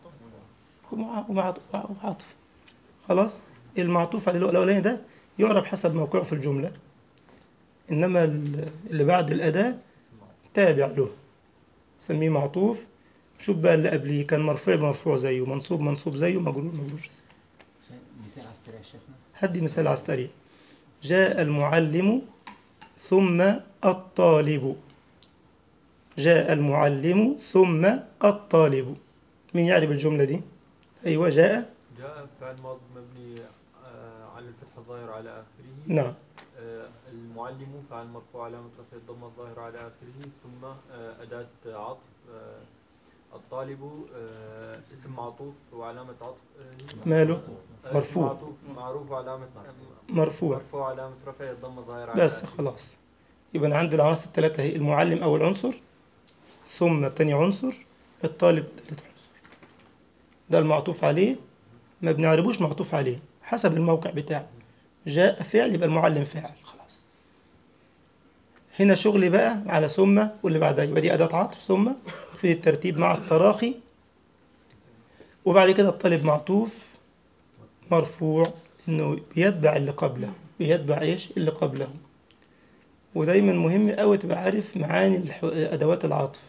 وعطف خلاص المعطوف عليه الأولاني ده يعرب حسب موقعه في الجملة إنما اللي بعد الأداة تابع له سميه معطوف شوف بقى اللي قبليه كان مرفوع مرفوع زيه منصوب منصوب زيه مجرور مجرور زيه مثال على السريع شيخنا هدي مثال على السريع جاء المعلم ثم الطالب جاء المعلم ثم الطالب مين يعرف الجملة دي أيوة جاء جاء فعل ماض مبني آه، على الفتح الظاهر على آخره نعم آه، المعلم فعل مرفوع علامة رفع الضمة الظاهرة على آخره ثم آه، أداة عطف آه، الطالب آه، اسم معطوف وعلامة عطف آه، ماله آه، اسم مرفوع. معطوف معروف وعلامة مرفوع مرفوع علامة رفع الضمة الظاهرة على بس آخره. خلاص يبقى أنا عندي العناصر الثلاثة هي المعلم أول عنصر ثم تاني عنصر الطالب ثالث عنصر ده المعطوف عليه ما بنعربوش معطوف عليه حسب الموقع بتاعه جاء فعل يبقى المعلم فاعل خلاص هنا شغلي بقى على ثم واللي بعدها يبقى دي أداة عطف ثم في الترتيب مع التراخي وبعد كده الطالب معطوف مرفوع انه بيتبع اللي قبله بيتبع ايش اللي قبله ودايما مهم قوي تبقى عارف معاني الح- ادوات العطف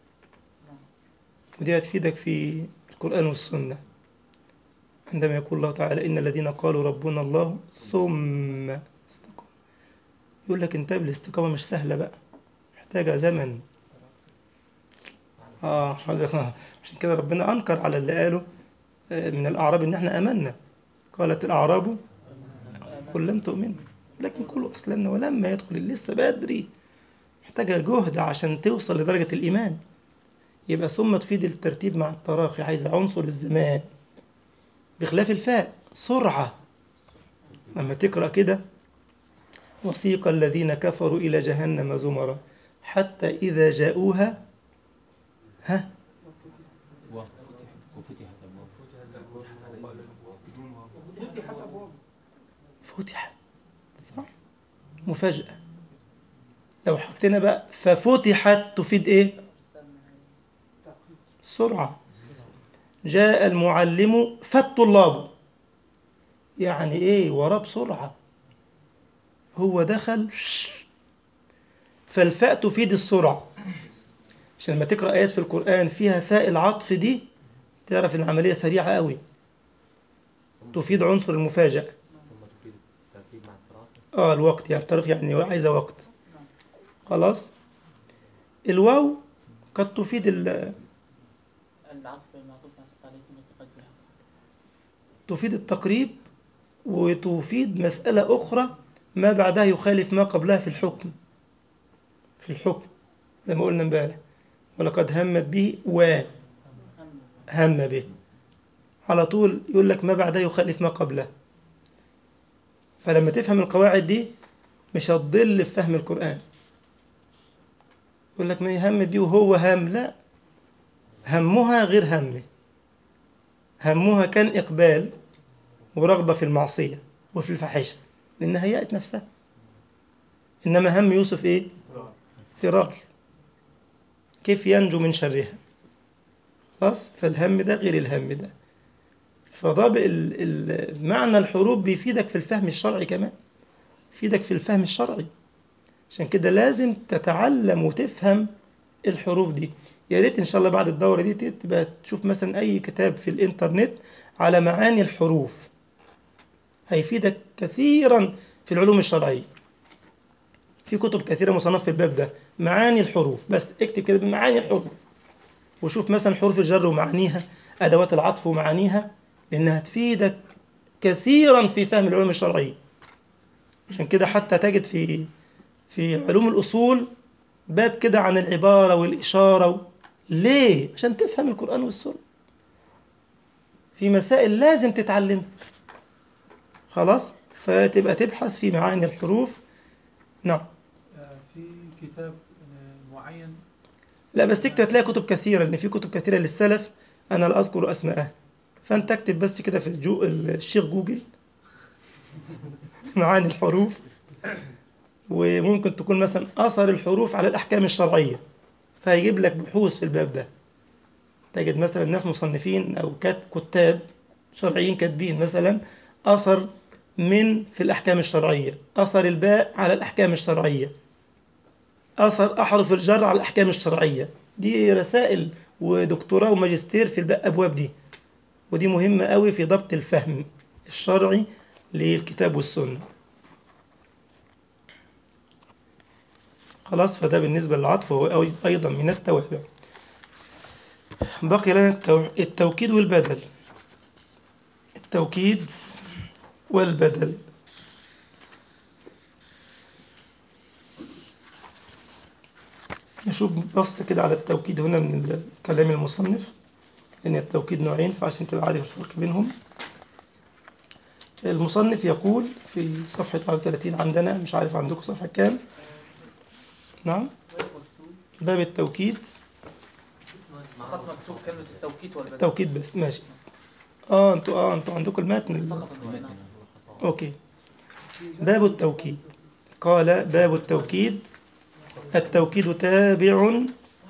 ودي هتفيدك في القرآن والسنة عندما يقول الله تعالى إن الذين قالوا ربنا الله ثم استقاموا يقول لك انتبه الاستقامة مش سهلة بقى محتاجة زمن آه حاضر. عشان كده ربنا أنكر على اللي قاله آه، من الأعراب إن إحنا آمنا قالت الأعراب قل لم تؤمنوا لكن كلوا أسلمنا ولما يدخل لسه بدري محتاجة جهد عشان توصل لدرجة الإيمان يبقى ثم تفيد الترتيب مع التراخي عايزة عنصر الزمان بخلاف الفاء سرعة لما تقرأ كده وسيق الذين كفروا إلى جهنم زمرا حتى إذا جاءوها ها وفتح وفتحت أبواب بدون واو فتحت أبواب فتحت صح مفاجأة لو حطينا بقى ففتحت تفيد إيه سرعة جاء المعلم فالطلاب يعني ايه وراه بسرعة هو دخل فالفاء تفيد السرعة عشان لما تقرأ آيات في القرآن فيها فاء العطف دي تعرف إن العملية سريعة قوي تفيد عنصر المفاجأة ثم تفيد الترتيب مع القراءة اه الوقت يعني الطريق يعني عايزة وقت خلاص الواو قد تفيد ال- العطف المعطوف معطوف عليه ثم تقدم تفيد التقريب وتفيد مسألة أخرى ما بعدها يخالف ما قبلها في الحكم في الحكم زي ما قلنا امبارح ولقد همت به وهم به على طول يقول لك ما بعدها يخالف ما قبله فلما تفهم القواعد دي مش هتضل في فهم القرآن يقول لك ما يهم بيه وهو هم لا همها غير همه همها كان إقبال ورغبة في المعصية وفي الفحشة لأنها هيأت نفسها إنما هم يوسف إيه؟ فرار كيف ينجو من شرها خلاص فالهم ده غير الهم ده فضاب ال- ال- معنى الحروب بيفيدك في الفهم الشرعي كمان يفيدك في الفهم الشرعي عشان كده لازم تتعلم وتفهم الحروف دي يا ريت ان شاء الله بعد الدوره دي تبقى تشوف مثلا اي كتاب في الانترنت على معاني الحروف هيفيدك كثيرا في العلوم الشرعيه في كتب كثيره مصنفه في الباب ده معاني الحروف بس اكتب كده معاني الحروف وشوف مثلا حروف الجر ومعانيها ادوات العطف ومعانيها لانها تفيدك كثيرا في فهم العلوم الشرعيه عشان كده حتى تجد في في علوم الأصول باب كده عن العبارة والإشارة و... ليه؟ عشان تفهم القرآن والسنة في مسائل لازم تتعلمها خلاص فتبقى تبحث في معاني الحروف نعم آه، في كتاب آه، معين لا بس تكتب هتلاقي كتب كثيرة لأن في كتب كثيرة للسلف أنا لا أذكر أسماءها فأنت اكتب بس كده في الجو... الشيخ جوجل معاني الحروف وممكن تكون مثلا أثر الحروف على الأحكام الشرعية فهيجيب لك بحوث في الباب ده تجد مثلا ناس مصنفين أو كات- كتاب شرعيين كاتبين مثلا أثر من في الأحكام الشرعية أثر الباء على الأحكام الشرعية أثر أحرف الجر على الأحكام الشرعية دي رسائل ودكتوراه وماجستير في الأبواب دي ودي مهمة قوي في ضبط الفهم الشرعي للكتاب والسنة خلاص فده بالنسبة للعطف هو أي- أيضا من التوابع بقي لنا التو- التوكيد والبدل التوكيد والبدل نشوف بص كده على التوكيد هنا من كلام المصنف لأن التوكيد نوعين فعشان تبقى عارف الفرق بينهم المصنف يقول في صفحة 31 عندنا مش عارف عندكم صفحة كام نعم باب التوكيد فقط مكتوب كلمة التوكيد والبدل التوكيد بس ماشي اه انتوا اه انتوا عندكم المتن ال- فقط المعنى. اوكي باب التوكيد قال باب التوكيد التوكيد تابع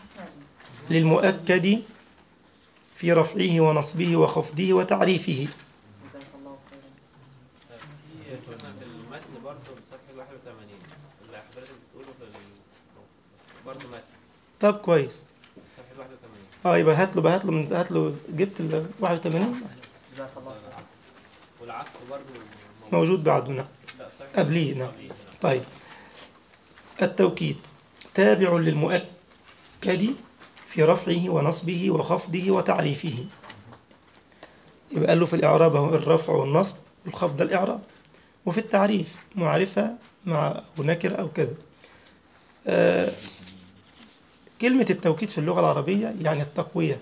للمؤكد في رفعه ونصبه وخفضه وتعريفه جزاك الله خيرا في كنا في المتن برضه في صفحة 81 اللي حضرتك بتقوله في ال... برضه متن طب كويس صفحة 81 اه يبقى هات له بقى هات له من هات له جبت ال 81 جزاك الله خيرا والعطف برضه موجود بعده نعم لا صحيح قبليه نعم طيب التوكيد تابع للمؤكد في رفعه ونصبه وخفضه وتعريفه يبقى قال له في الإعراب اهو الرفع والنصب والخفض ده الإعراب وفي التعريف معرفة مع أو نكر أو كذا آه كلمة التوكيد في اللغة العربية يعني التقوية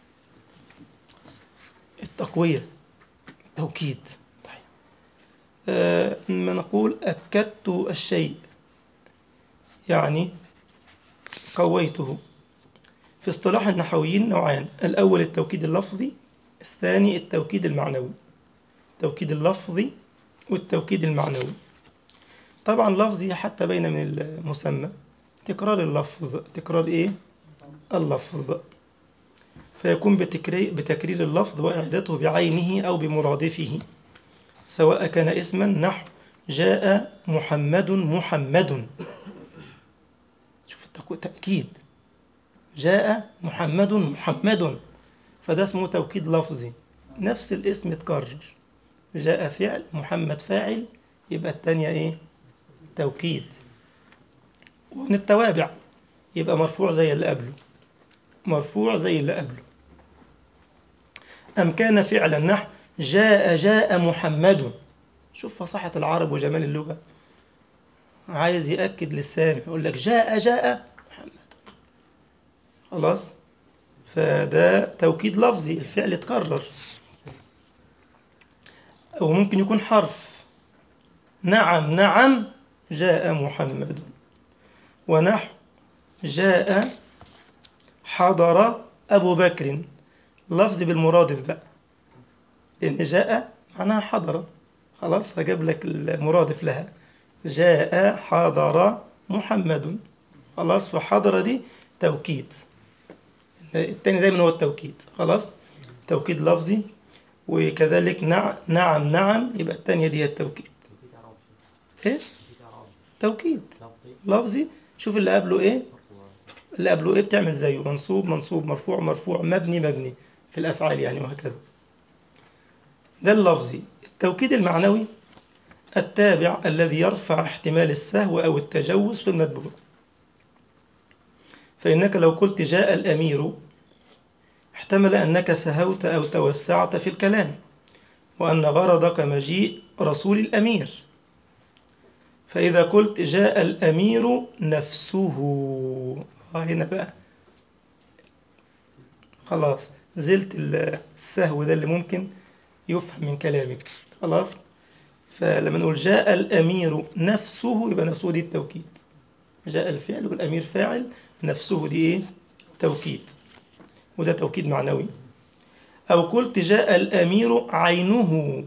التقوية توكيد طيب آه لما نقول أكدت الشيء يعني قويته في اصطلاح النحويين نوعان الأول التوكيد اللفظي الثاني التوكيد المعنوي التوكيد اللفظي والتوكيد المعنوي طبعا لفظي حتى بين من المسمى تكرار اللفظ تكرار ايه اللفظ فيكون بتكرير, بتكرير اللفظ وإعادته بعينه أو بمرادفه سواء كان اسما نحو جاء محمد محمد تأكيد جاء محمد محمد فده اسمه توكيد لفظي نفس الاسم اتكرر جاء فعل محمد فاعل يبقى التانية ايه توكيد ومن التوابع يبقى مرفوع زي اللي قبله مرفوع زي اللي قبله أم كان فعلا نحو جاء جاء محمد شوف فصاحة العرب وجمال اللغة عايز يأكد للسامع يقول لك جاء جاء محمد خلاص فده توكيد لفظي الفعل اتكرر أو ممكن يكون حرف نعم نعم جاء محمد ونحو جاء حضر أبو بكر لفظ بالمرادف بقى لأن جاء معناها حضر خلاص فجاب لك المرادف لها جاء حضر محمد خلاص فحضر دي توكيد التاني دايما هو التوكيد خلاص توكيد لفظي وكذلك نعم نعم نعم يبقى التانية دي هي التوكيد ايه توكيد لفظي شوف اللي قبله ايه اللي قبله ايه بتعمل زيه منصوب منصوب مرفوع مرفوع مبني مبني في الافعال يعني وهكذا ده اللفظي التوكيد المعنوي التابع الذي يرفع احتمال السهو أو التجوز في المتبوع فإنك لو قلت جاء الأمير احتمل أنك سهوت أو توسعت في الكلام وأن غرضك مجيء رسول الأمير فإذا قلت جاء الأمير نفسه هنا بقى خلاص زلت السهو ده اللي ممكن يفهم من كلامك خلاص فلما نقول جاء الأمير نفسه يبقى نفسه دي التوكيد جاء الفعل والأمير فاعل نفسه دي إيه توكيد وده توكيد معنوي أو قلت جاء الأمير عينه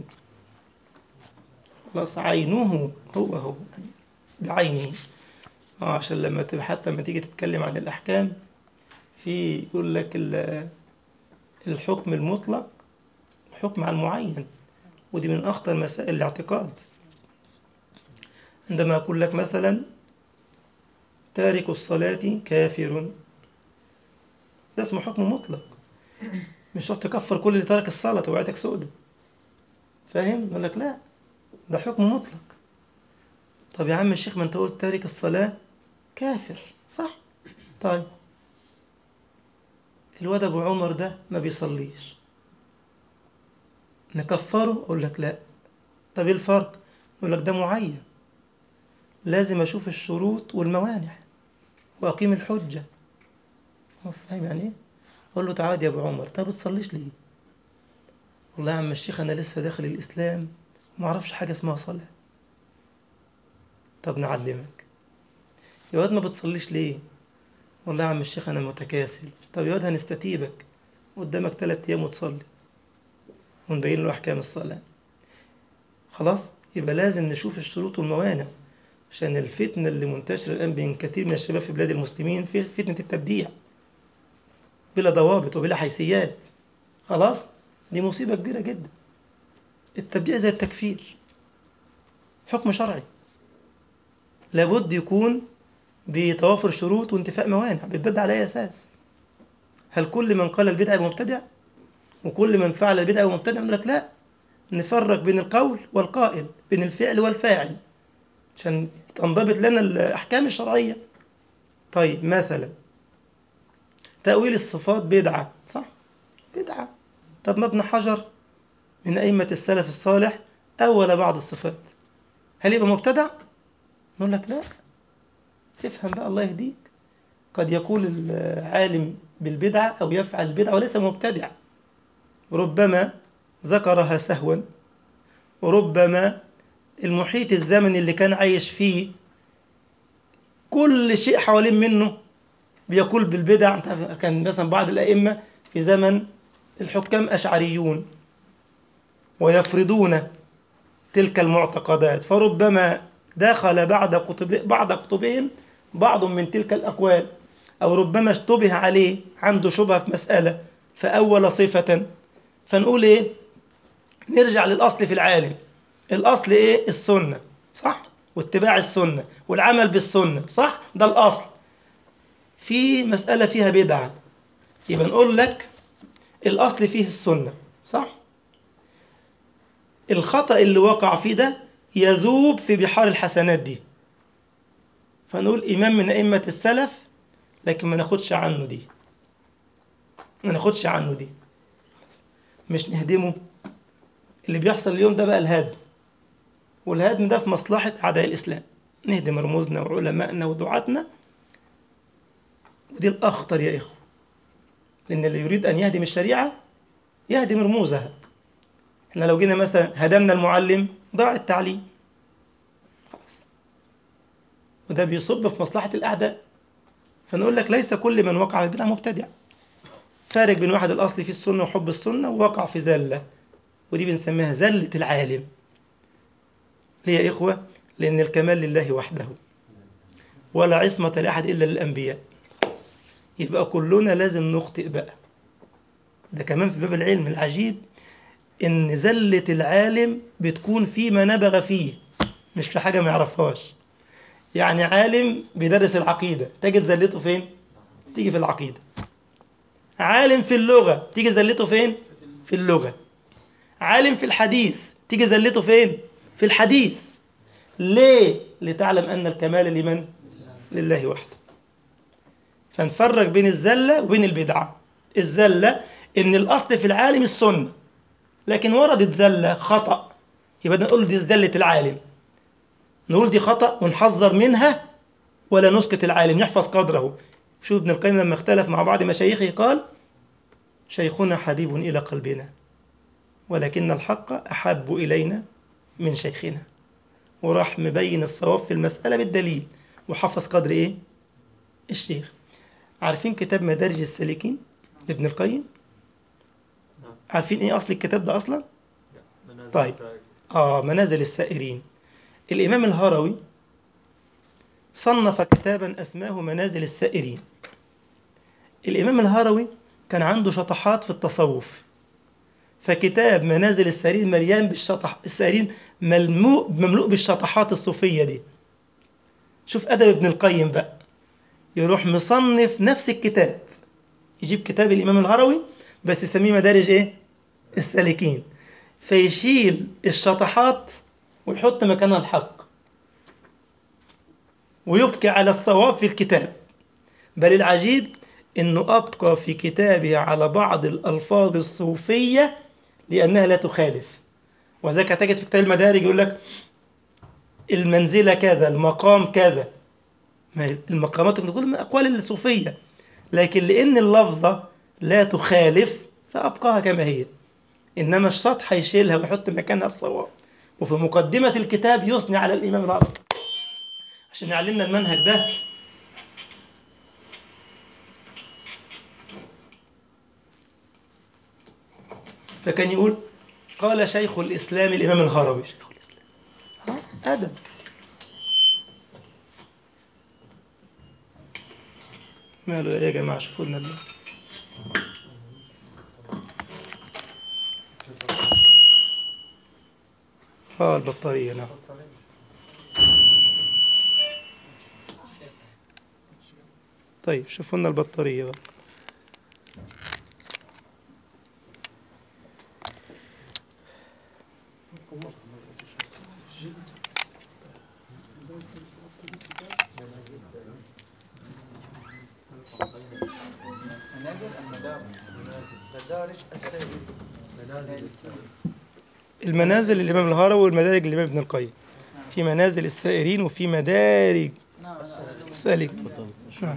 خلاص عينه هو هو بعينه آه عشان لما تبقى حتى لما تيجي تتكلم عن الأحكام في يقول لك الحكم المطلق حكم على المعين ودي من أخطر مسائل الاعتقاد عندما أقول لك مثلا تارك الصلاة كافر ده اسمه حكم مطلق مش شرط تكفر كل اللي ترك الصلاة توعيتك سودة فاهم؟ يقول لك لا ده حكم مطلق طب يا عم الشيخ ما انت قلت تارك الصلاة كافر صح طيب الواد ابو عمر ده ما بيصليش نكفره اقول لك لا طب ايه الفرق يقول لك ده معين لازم اشوف الشروط والموانع واقيم الحجه هو فاهم يعني ايه اقول له تعالى يا ابو عمر طب بتصليش ليه والله يا عم الشيخ انا لسه داخل الاسلام وما اعرفش حاجه اسمها صلاه طب نعلمك يا واد ما بتصليش ليه والله يا عم الشيخ انا متكاسل طب يا واد هنستتيبك قدامك ثلاث ايام وتصلي ونبين له احكام الصلاه خلاص يبقى لازم نشوف الشروط والموانع عشان الفتنة اللي منتشرة الآن بين كثير من الشباب في بلاد المسلمين في فتنة التبديع بلا ضوابط وبلا حيثيات خلاص دي مصيبة كبيرة جدا التبديع زي التكفير حكم شرعي لابد يكون بتوافر شروط وانتفاء موانع بتبدع على أي أساس هل كل من قال البدعة مبتدع وكل من فعل البدعة مبتدع يقول لك لا نفرق بين القول والقائل بين الفعل والفاعل عشان تنضبط لنا الأحكام الشرعية طيب مثلا تأويل الصفات بدعة صح بدعة طب ما ابن حجر من أئمة السلف الصالح أول بعض الصفات هل يبقى مبتدع؟ نقول لك لا افهم بقى الله يهديك قد يقول العالم بالبدعة أو يفعل البدعة وليس مبتدع ربما ذكرها سهوا وربما المحيط الزمني اللي كان عايش فيه كل شيء حوالين منه بيقول بالبدع كان مثلا بعض الأئمة في زمن الحكام أشعريون ويفرضون تلك المعتقدات فربما دخل بعد كتب بعض كتبهم بعض من تلك الأقوال أو ربما اشتبه عليه عنده شبهة في مسألة فأول صفة فنقول إيه نرجع للأصل في العالم الأصل إيه السنة صح واتباع السنة والعمل بالسنة صح ده الأصل في مسألة فيها بدعة يبقى نقول لك الأصل فيه السنة صح؟ الخطأ اللي وقع فيه ده يذوب في بحار الحسنات دي فنقول إمام من أئمة السلف لكن ما ناخدش عنه دي ما ناخدش عنه دي مش نهدمه اللي بيحصل اليوم ده بقى الهدم والهدم ده في مصلحة أعداء الإسلام نهدم رموزنا وعلمائنا ودعاتنا ودي الأخطر يا إخوة لأن اللي يريد أن يهدم الشريعة يهدم رموزها احنا لو جينا مثلا هدمنا المعلم ضاع التعليم خلاص وده بيصب في مصلحة الأعداء فنقول لك ليس كل من وقع في البدعة مبتدع فارق بين واحد الأصل في السنة وحب السنة ووقع في زلة ودي بنسميها زلة العالم ليه يا إخوة لأن الكمال لله وحده ولا عصمة لأحد إلا للأنبياء يبقى كلنا لازم نخطئ بقى ده كمان في باب العلم العجيب إن زلة العالم بتكون فيما نبغ فيه مش في حاجة ما يعرفهاش يعني عالم بيدرس العقيدة تجد زلته فين؟ تيجي في العقيدة عالم في اللغة تيجي زلته فين؟ في اللغة عالم في الحديث تيجي زلته فين؟ في الحديث ليه؟ لتعلم أن الكمال لمن؟ لله وحده فنفرق بين الزلة وبين البدعة الزلة إن الأصل في العالم السنة لكن وردت زلة خطأ يبقى نقول دي زلة العالم نقول دي خطأ ونحذر منها ولا نسكت العالم نحفظ قدره شوف ابن القيم لما اختلف مع بعض مشايخه قال شيخنا حبيب إلى قلبنا ولكن الحق أحب إلينا من شيخنا وراح مبين الصواب في المسألة بالدليل وحفظ قدر إيه؟ الشيخ عارفين كتاب مدارج السالكين لابن القيم؟ عارفين إيه أصل الكتاب ده أصلا؟ طيب آه منازل السائرين الإمام الهروي صنف كتابا أسماه منازل السائرين الإمام الهروي كان عنده شطحات في التصوف فكتاب منازل السائرين مليان بالشطح السائرين مملوء مملوء بالشطحات الصوفية دي شوف أدب ابن القيم بقى يروح مصنف نفس الكتاب يجيب كتاب الإمام الهروي بس يسميه مدارج إيه؟ السالكين فيشيل الشطحات ويحط مكانها الحق ويبكي على الصواب في الكتاب بل العجيب انه ابقى في كتابه على بعض الالفاظ الصوفيه لانها لا تخالف وذاك تجد في كتاب المدارج يقول لك المنزله كذا المقام كذا ما المقامات بتقول من اقوال الصوفيه لكن لان اللفظه لا تخالف فابقاها كما هي انما الشطحه يشيلها ويحط مكانها الصواب وفي مقدمة الكتاب يثني على الإمام العربي عشان يعلمنا المنهج ده فكان يقول قال شيخ الإسلام الإمام الهروي شيخ الإسلام ها أدب ماله يا جماعة شوفوا لنا ده اه البطارية نعم طيب شوفوا لنا البطارية بقى مدارج السائرين المنازل الإمام الهروي والمدارج الإمام ابن القيم في منازل السائرين وفي مدارج السالك نعم.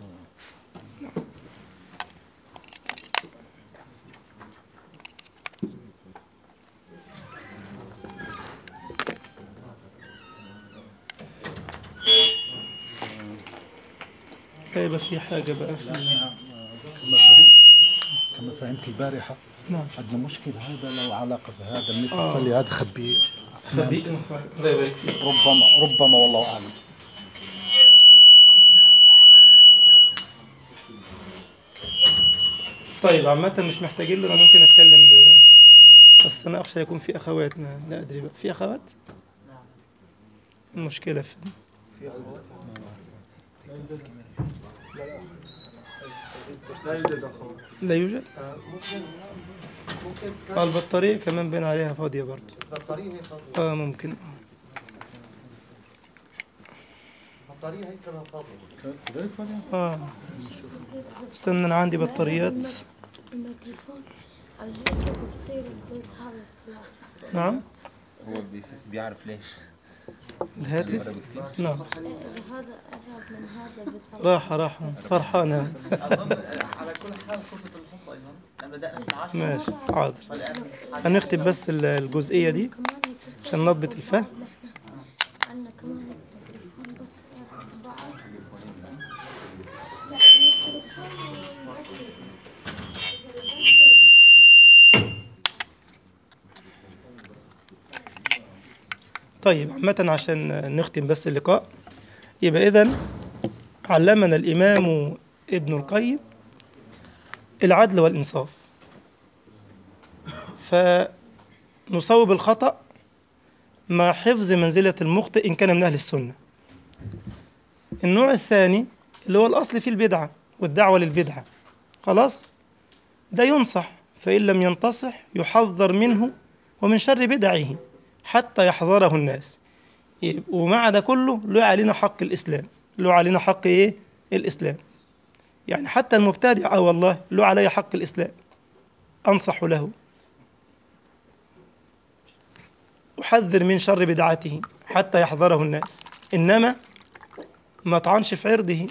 طيب في حاجة بقى في كما فهمت كما فهمت البارحة نعم عندنا مشكل هذا له علاقة بهذا المثل آه. خلي هذا خبيه خبيء الله يبارك فيك ربما ربما والله أعلم طيب عامة مش محتاجين له انا ممكن اتكلم ب... بس انا اخشى يكون في اخوات ما لا ادري بقى في اخوات المشكلة في في أخوات لا يوجد أخوه لا يوجد آه، ممكن ممكن البطارية كمان بين عليها فاضية برضه البطارية هي فاضية اه ممكن البطارية هي كمان فاضية كذلك فاضية؟ اه استنى انا عندي بطاريات الميكروفون على هيك بصير بيتحرك نعم هو بيفس بيعرف ليش الهاتف قرب كتير نعم هذا قرب من هذا بيتحرك راحة راحة فرحانة أظن على كل حال خلصت الحصة أيضا يعني بدأنا في العاشرة ماشي حاضر والآن هنختم بس ال- الجزئية دي كمان هيك عشان نضبط الفهم عندنا كمان هيك ميكروفون بس بعض طيب عامة عشان نختم بس اللقاء يبقى إذا علمنا الإمام ابن القيم العدل والإنصاف فنصوب الخطأ مع حفظ منزلة المخطئ إن كان من أهل السنة النوع الثاني اللي هو الأصل في البدعة والدعوة للبدعة خلاص ده ينصح فإن لم ينتصح يحذر منه ومن شر بدعه حتى يحذره الناس يبقى- ومع ده كله له علينا حق الإسلام له علينا حق إيه الإسلام يعني حتى المبتدع آه والله له علي حق الإسلام أنصح له أحذر من شر بدعته حتى يحذره الناس إنما ما طعنش في عرضه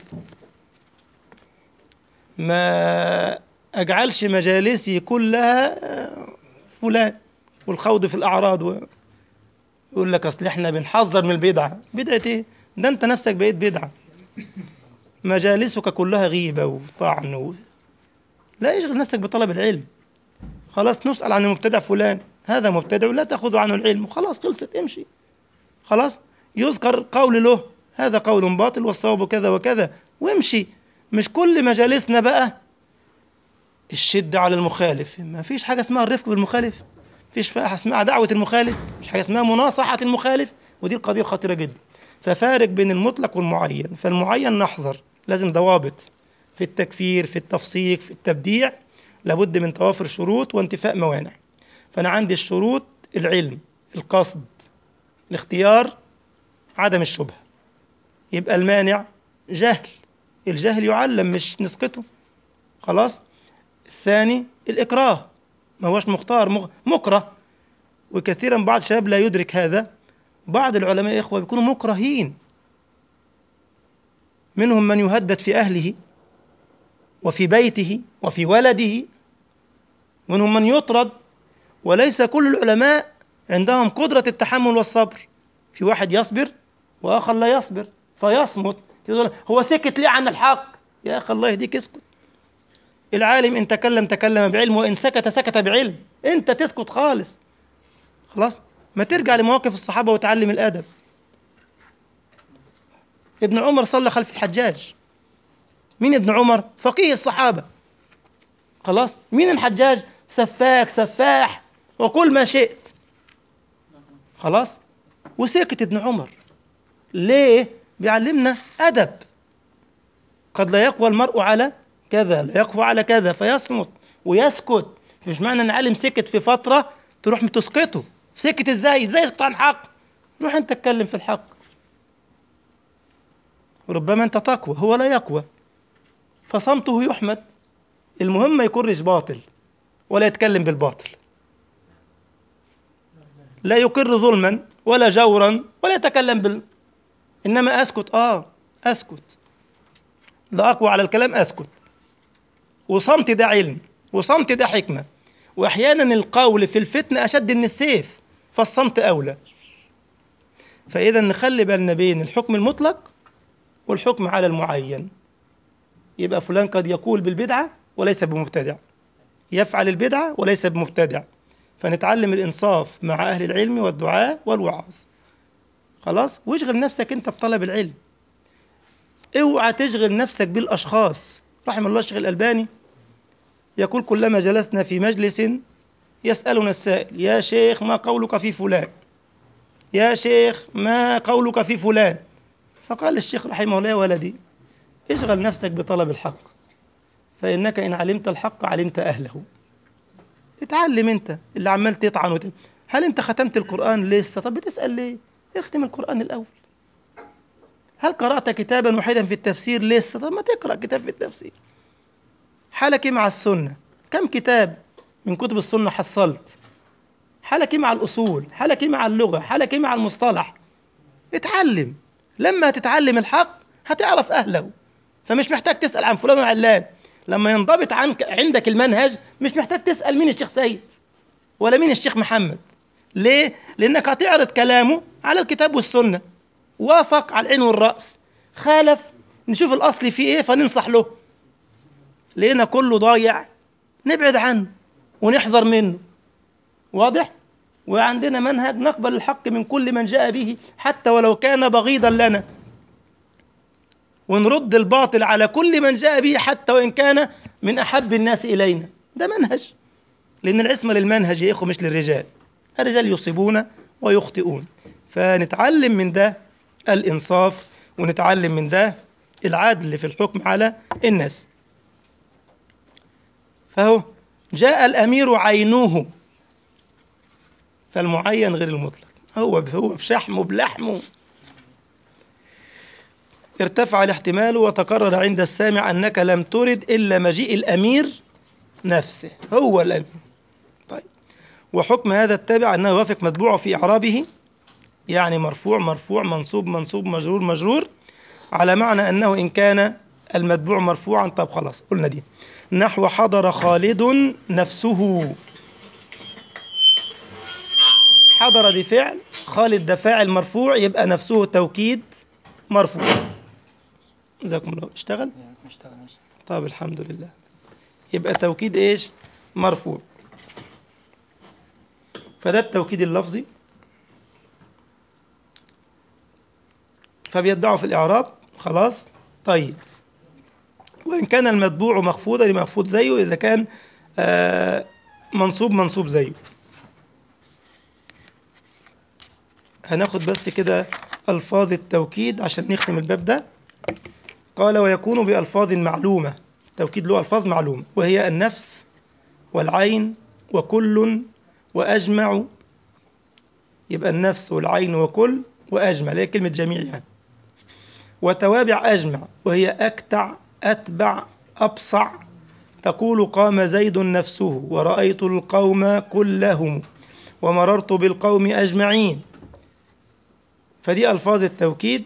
ما أجعلش مجالسي كلها آه، فلان والخوض في الأعراض و... يقول لك أصل إحنا بنحذر من البدعة بدعة إيه؟ ده أنت نفسك بقيت بدعة مجالسك كلها غيبة وطعن و... لا يشغل نفسك بطلب العلم خلاص نسأل عن المبتدع فلان هذا مبتدع ولا تأخذ عنه العلم وخلاص خلصت امشي خلاص يذكر قول له هذا قول باطل والصواب كذا وكذا وامشي مش كل مجالسنا بقى الشدة على المخالف ما فيش حاجة اسمها الرفق بالمخالف فيش حاجة اسمها دعوة المخالف مش حاجة اسمها مناصحة المخالف ودي القضية الخطيرة جدا ففارق بين المطلق والمعين فالمعين نحذر لازم ضوابط في التكفير في التفسيق في التبديع لابد من توافر شروط وانتفاء موانع فأنا عندي الشروط العلم القصد الاختيار عدم الشبهة يبقى المانع جهل الجهل يعلم مش نسقطه خلاص الثاني الإكراه ما هوش مختار مغ- مكره وكثيرا بعض الشباب لا يدرك هذا بعض العلماء يا إخوة بيكونوا مكرهين منهم من يهدد في أهله وفي بيته وفي ولده منهم من يطرد وليس كل العلماء عندهم قدرة التحمل والصبر في واحد يصبر وآخر لا يصبر فيصمت يقول هو سكت ليه عن الحق يا أخي الله يهديك اسكت العالم إن تكلم تكلم بعلم وإن سكت سكت بعلم أنت تسكت خالص خلاص ما ترجع لمواقف الصحابة وتعلم الأدب ابن عمر صلى خلف الحجاج مين ابن عمر فقيه الصحابة خلاص مين الحجاج سفاك سفاح وكل ما شئت خلاص وسكت ابن عمر ليه بيعلمنا أدب قد لا يقوى المرء على كذا لا يقوى على كذا فيصمت ويسكت مش معنى ان عالم سكت في فترة تروح تسقطه سكت ازاي ازاي يسكت عن الحق روح انت اتكلم في الحق ربما انت تقوى هو لا يقوى فصمته يحمد المهم ما يكرش باطل ولا يتكلم بالباطل لا يقر ظلما ولا جورا ولا يتكلم بال انما اسكت اه اسكت لا اقوى على الكلام اسكت وصمت ده علم وصمت ده حكمه واحيانا القول في الفتنه اشد من السيف فالصمت اولى فاذا نخلي بالنا بين الحكم المطلق والحكم على المعين يبقى فلان قد يقول بالبدعه وليس بمبتدع يفعل البدعه وليس بمبتدع فنتعلم الانصاف مع اهل العلم والدعاء والوعظ خلاص واشغل نفسك انت بطلب العلم اوعى تشغل نفسك بالاشخاص رحم الله الشيخ الالباني يقول كلما جلسنا في مجلس يسالنا السائل يا شيخ ما قولك في فلان يا شيخ ما قولك في فلان فقال الشيخ رحمه الله يا ولدي اشغل نفسك بطلب الحق فإنك إن علمت الحق علمت أهله اتعلم انت اللي عمال تطعن وت... هل انت ختمت القرآن لسه طب بتسأل ليه اختم القرآن الأول هل قرأت كتابا واحدا في التفسير لسه طب ما تقرأ كتاب في التفسير حالك إيه مع السنة كم كتاب من كتب السنة حصلت حالك إيه مع الأصول حالك إيه مع اللغة حالك إيه مع المصطلح اتعلم لما تتعلم الحق هتعرف أهله فمش محتاج تسأل عن فلان وعلان لما ينضبط عنك عندك المنهج مش محتاج تسأل مين الشيخ سيد ولا مين الشيخ محمد ليه؟ لأنك هتعرض كلامه على الكتاب والسنة وافق على العين والرأس خالف نشوف الأصل فيه إيه فننصح له لقينا كله ضايع نبعد عنه ونحذر منه واضح؟ وعندنا منهج نقبل الحق من كل من جاء به حتى ولو كان بغيضا لنا ونرد الباطل على كل من جاء به حتى وإن كان من أحب الناس إلينا ده منهج لأن العصمة للمنهج يا إخوة مش للرجال الرجال يصيبون ويخطئون فنتعلم من ده الإنصاف ونتعلم من ده العدل في الحكم على الناس فهو جاء الأمير عينوه فالمعين غير المطلق هو هو بشحمه بلحمه ارتفع الاحتمال وتقرر عند السامع أنك لم ترد إلا مجيء الأمير نفسه هو الأمير طيب وحكم هذا التابع أنه يوافق متبوعه في إعرابه يعني مرفوع مرفوع منصوب منصوب مجرور مجرور على معنى أنه إن كان المتبوع مرفوعا طب خلاص قلنا دي نحو حضر خالد نفسه حضر دي فعل خالد ده فاعل مرفوع يبقى نفسه توكيد مرفوع جزاكم الله اشتغل طب الحمد لله يبقى توكيد ايش مرفوع فده التوكيد اللفظي فبيتبعه في الإعراب خلاص طيب وإن كان المتبوع مخفوضا يبقى مخفوض زيه إذا كان آه منصوب منصوب زيه هناخد بس كده ألفاظ التوكيد عشان نختم الباب ده قال ويكون بألفاظ معلومة توكيد له ألفاظ معلومة وهي النفس والعين وكل وأجمع يبقى النفس والعين وكل وأجمع اللي هي كلمة جميع يعني وتوابع أجمع وهي أكتع أتبع أبصع تقول قام زيد نفسه ورأيت القوم كلهم ومررت بالقوم أجمعين فدي ألفاظ التوكيد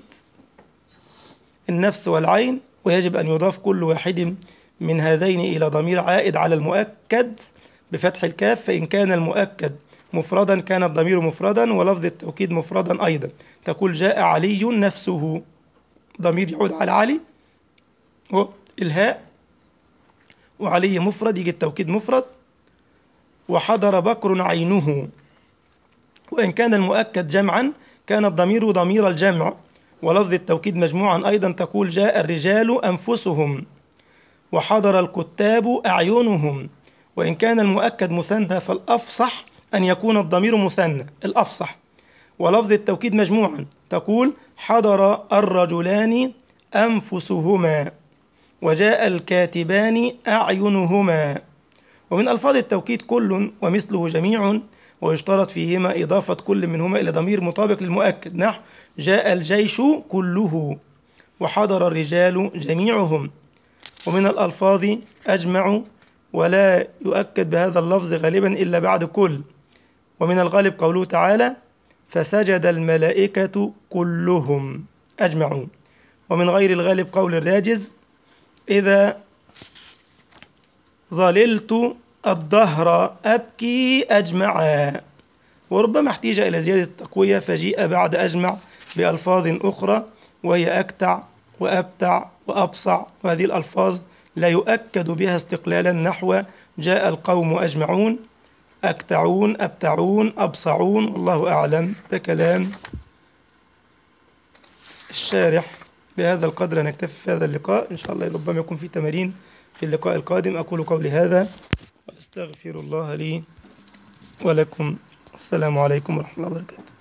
النفس والعين ويجب أن يضاف كل واحد من هذين إلى ضمير عائد على المؤكد بفتح الكاف فإن كان المؤكد مفردا كان الضمير مفردا ولفظ التوكيد مفردا أيضا تقول جاء علي نفسه ضمير يعود على علي هو الهاء وعلي مفرد يجي التوكيد مفرد وحضر بكر عينه وإن كان المؤكد جمعا كان الضمير ضمير الجمع ولفظ التوكيد مجموعا أيضا تقول جاء الرجال أنفسهم وحضر الكتاب أعينهم وإن كان المؤكد مثنى فالأفصح أن يكون الضمير مثنى الأفصح ولفظ التوكيد مجموعا تقول حضر الرجلان أنفسهما وجاء الكاتبان أعينهما ومن ألفاظ التوكيد كل ومثله جميع ويشترط فيهما إضافة كل منهما إلى ضمير مطابق للمؤكد نحو جاء الجيش كله وحضر الرجال جميعهم ومن الألفاظ أجمع ولا يؤكد بهذا اللفظ غالبا إلا بعد كل ومن الغالب قوله تعالى فسجد الملائكة كلهم أجمعون ومن غير الغالب قول الراجز إذا ظللت الدهر أبكي أجمعا وربما احتيج إلى زيادة التقوية فجيء بعد أجمع بألفاظ أخرى وهي أكتع وأبتع وأبصع وهذه الألفاظ لا يؤكد بها استقلالا نحو جاء القوم أجمعون أكتعون أبتعون أبصعون والله أعلم ده كلام الشارح بهذا القدر نكتفي في هذا اللقاء إن شاء الله ربما يكون في تمارين في اللقاء القادم أقول قولي هذا وأستغفر الله لي ولكم السلام عليكم ورحمة الله وبركاته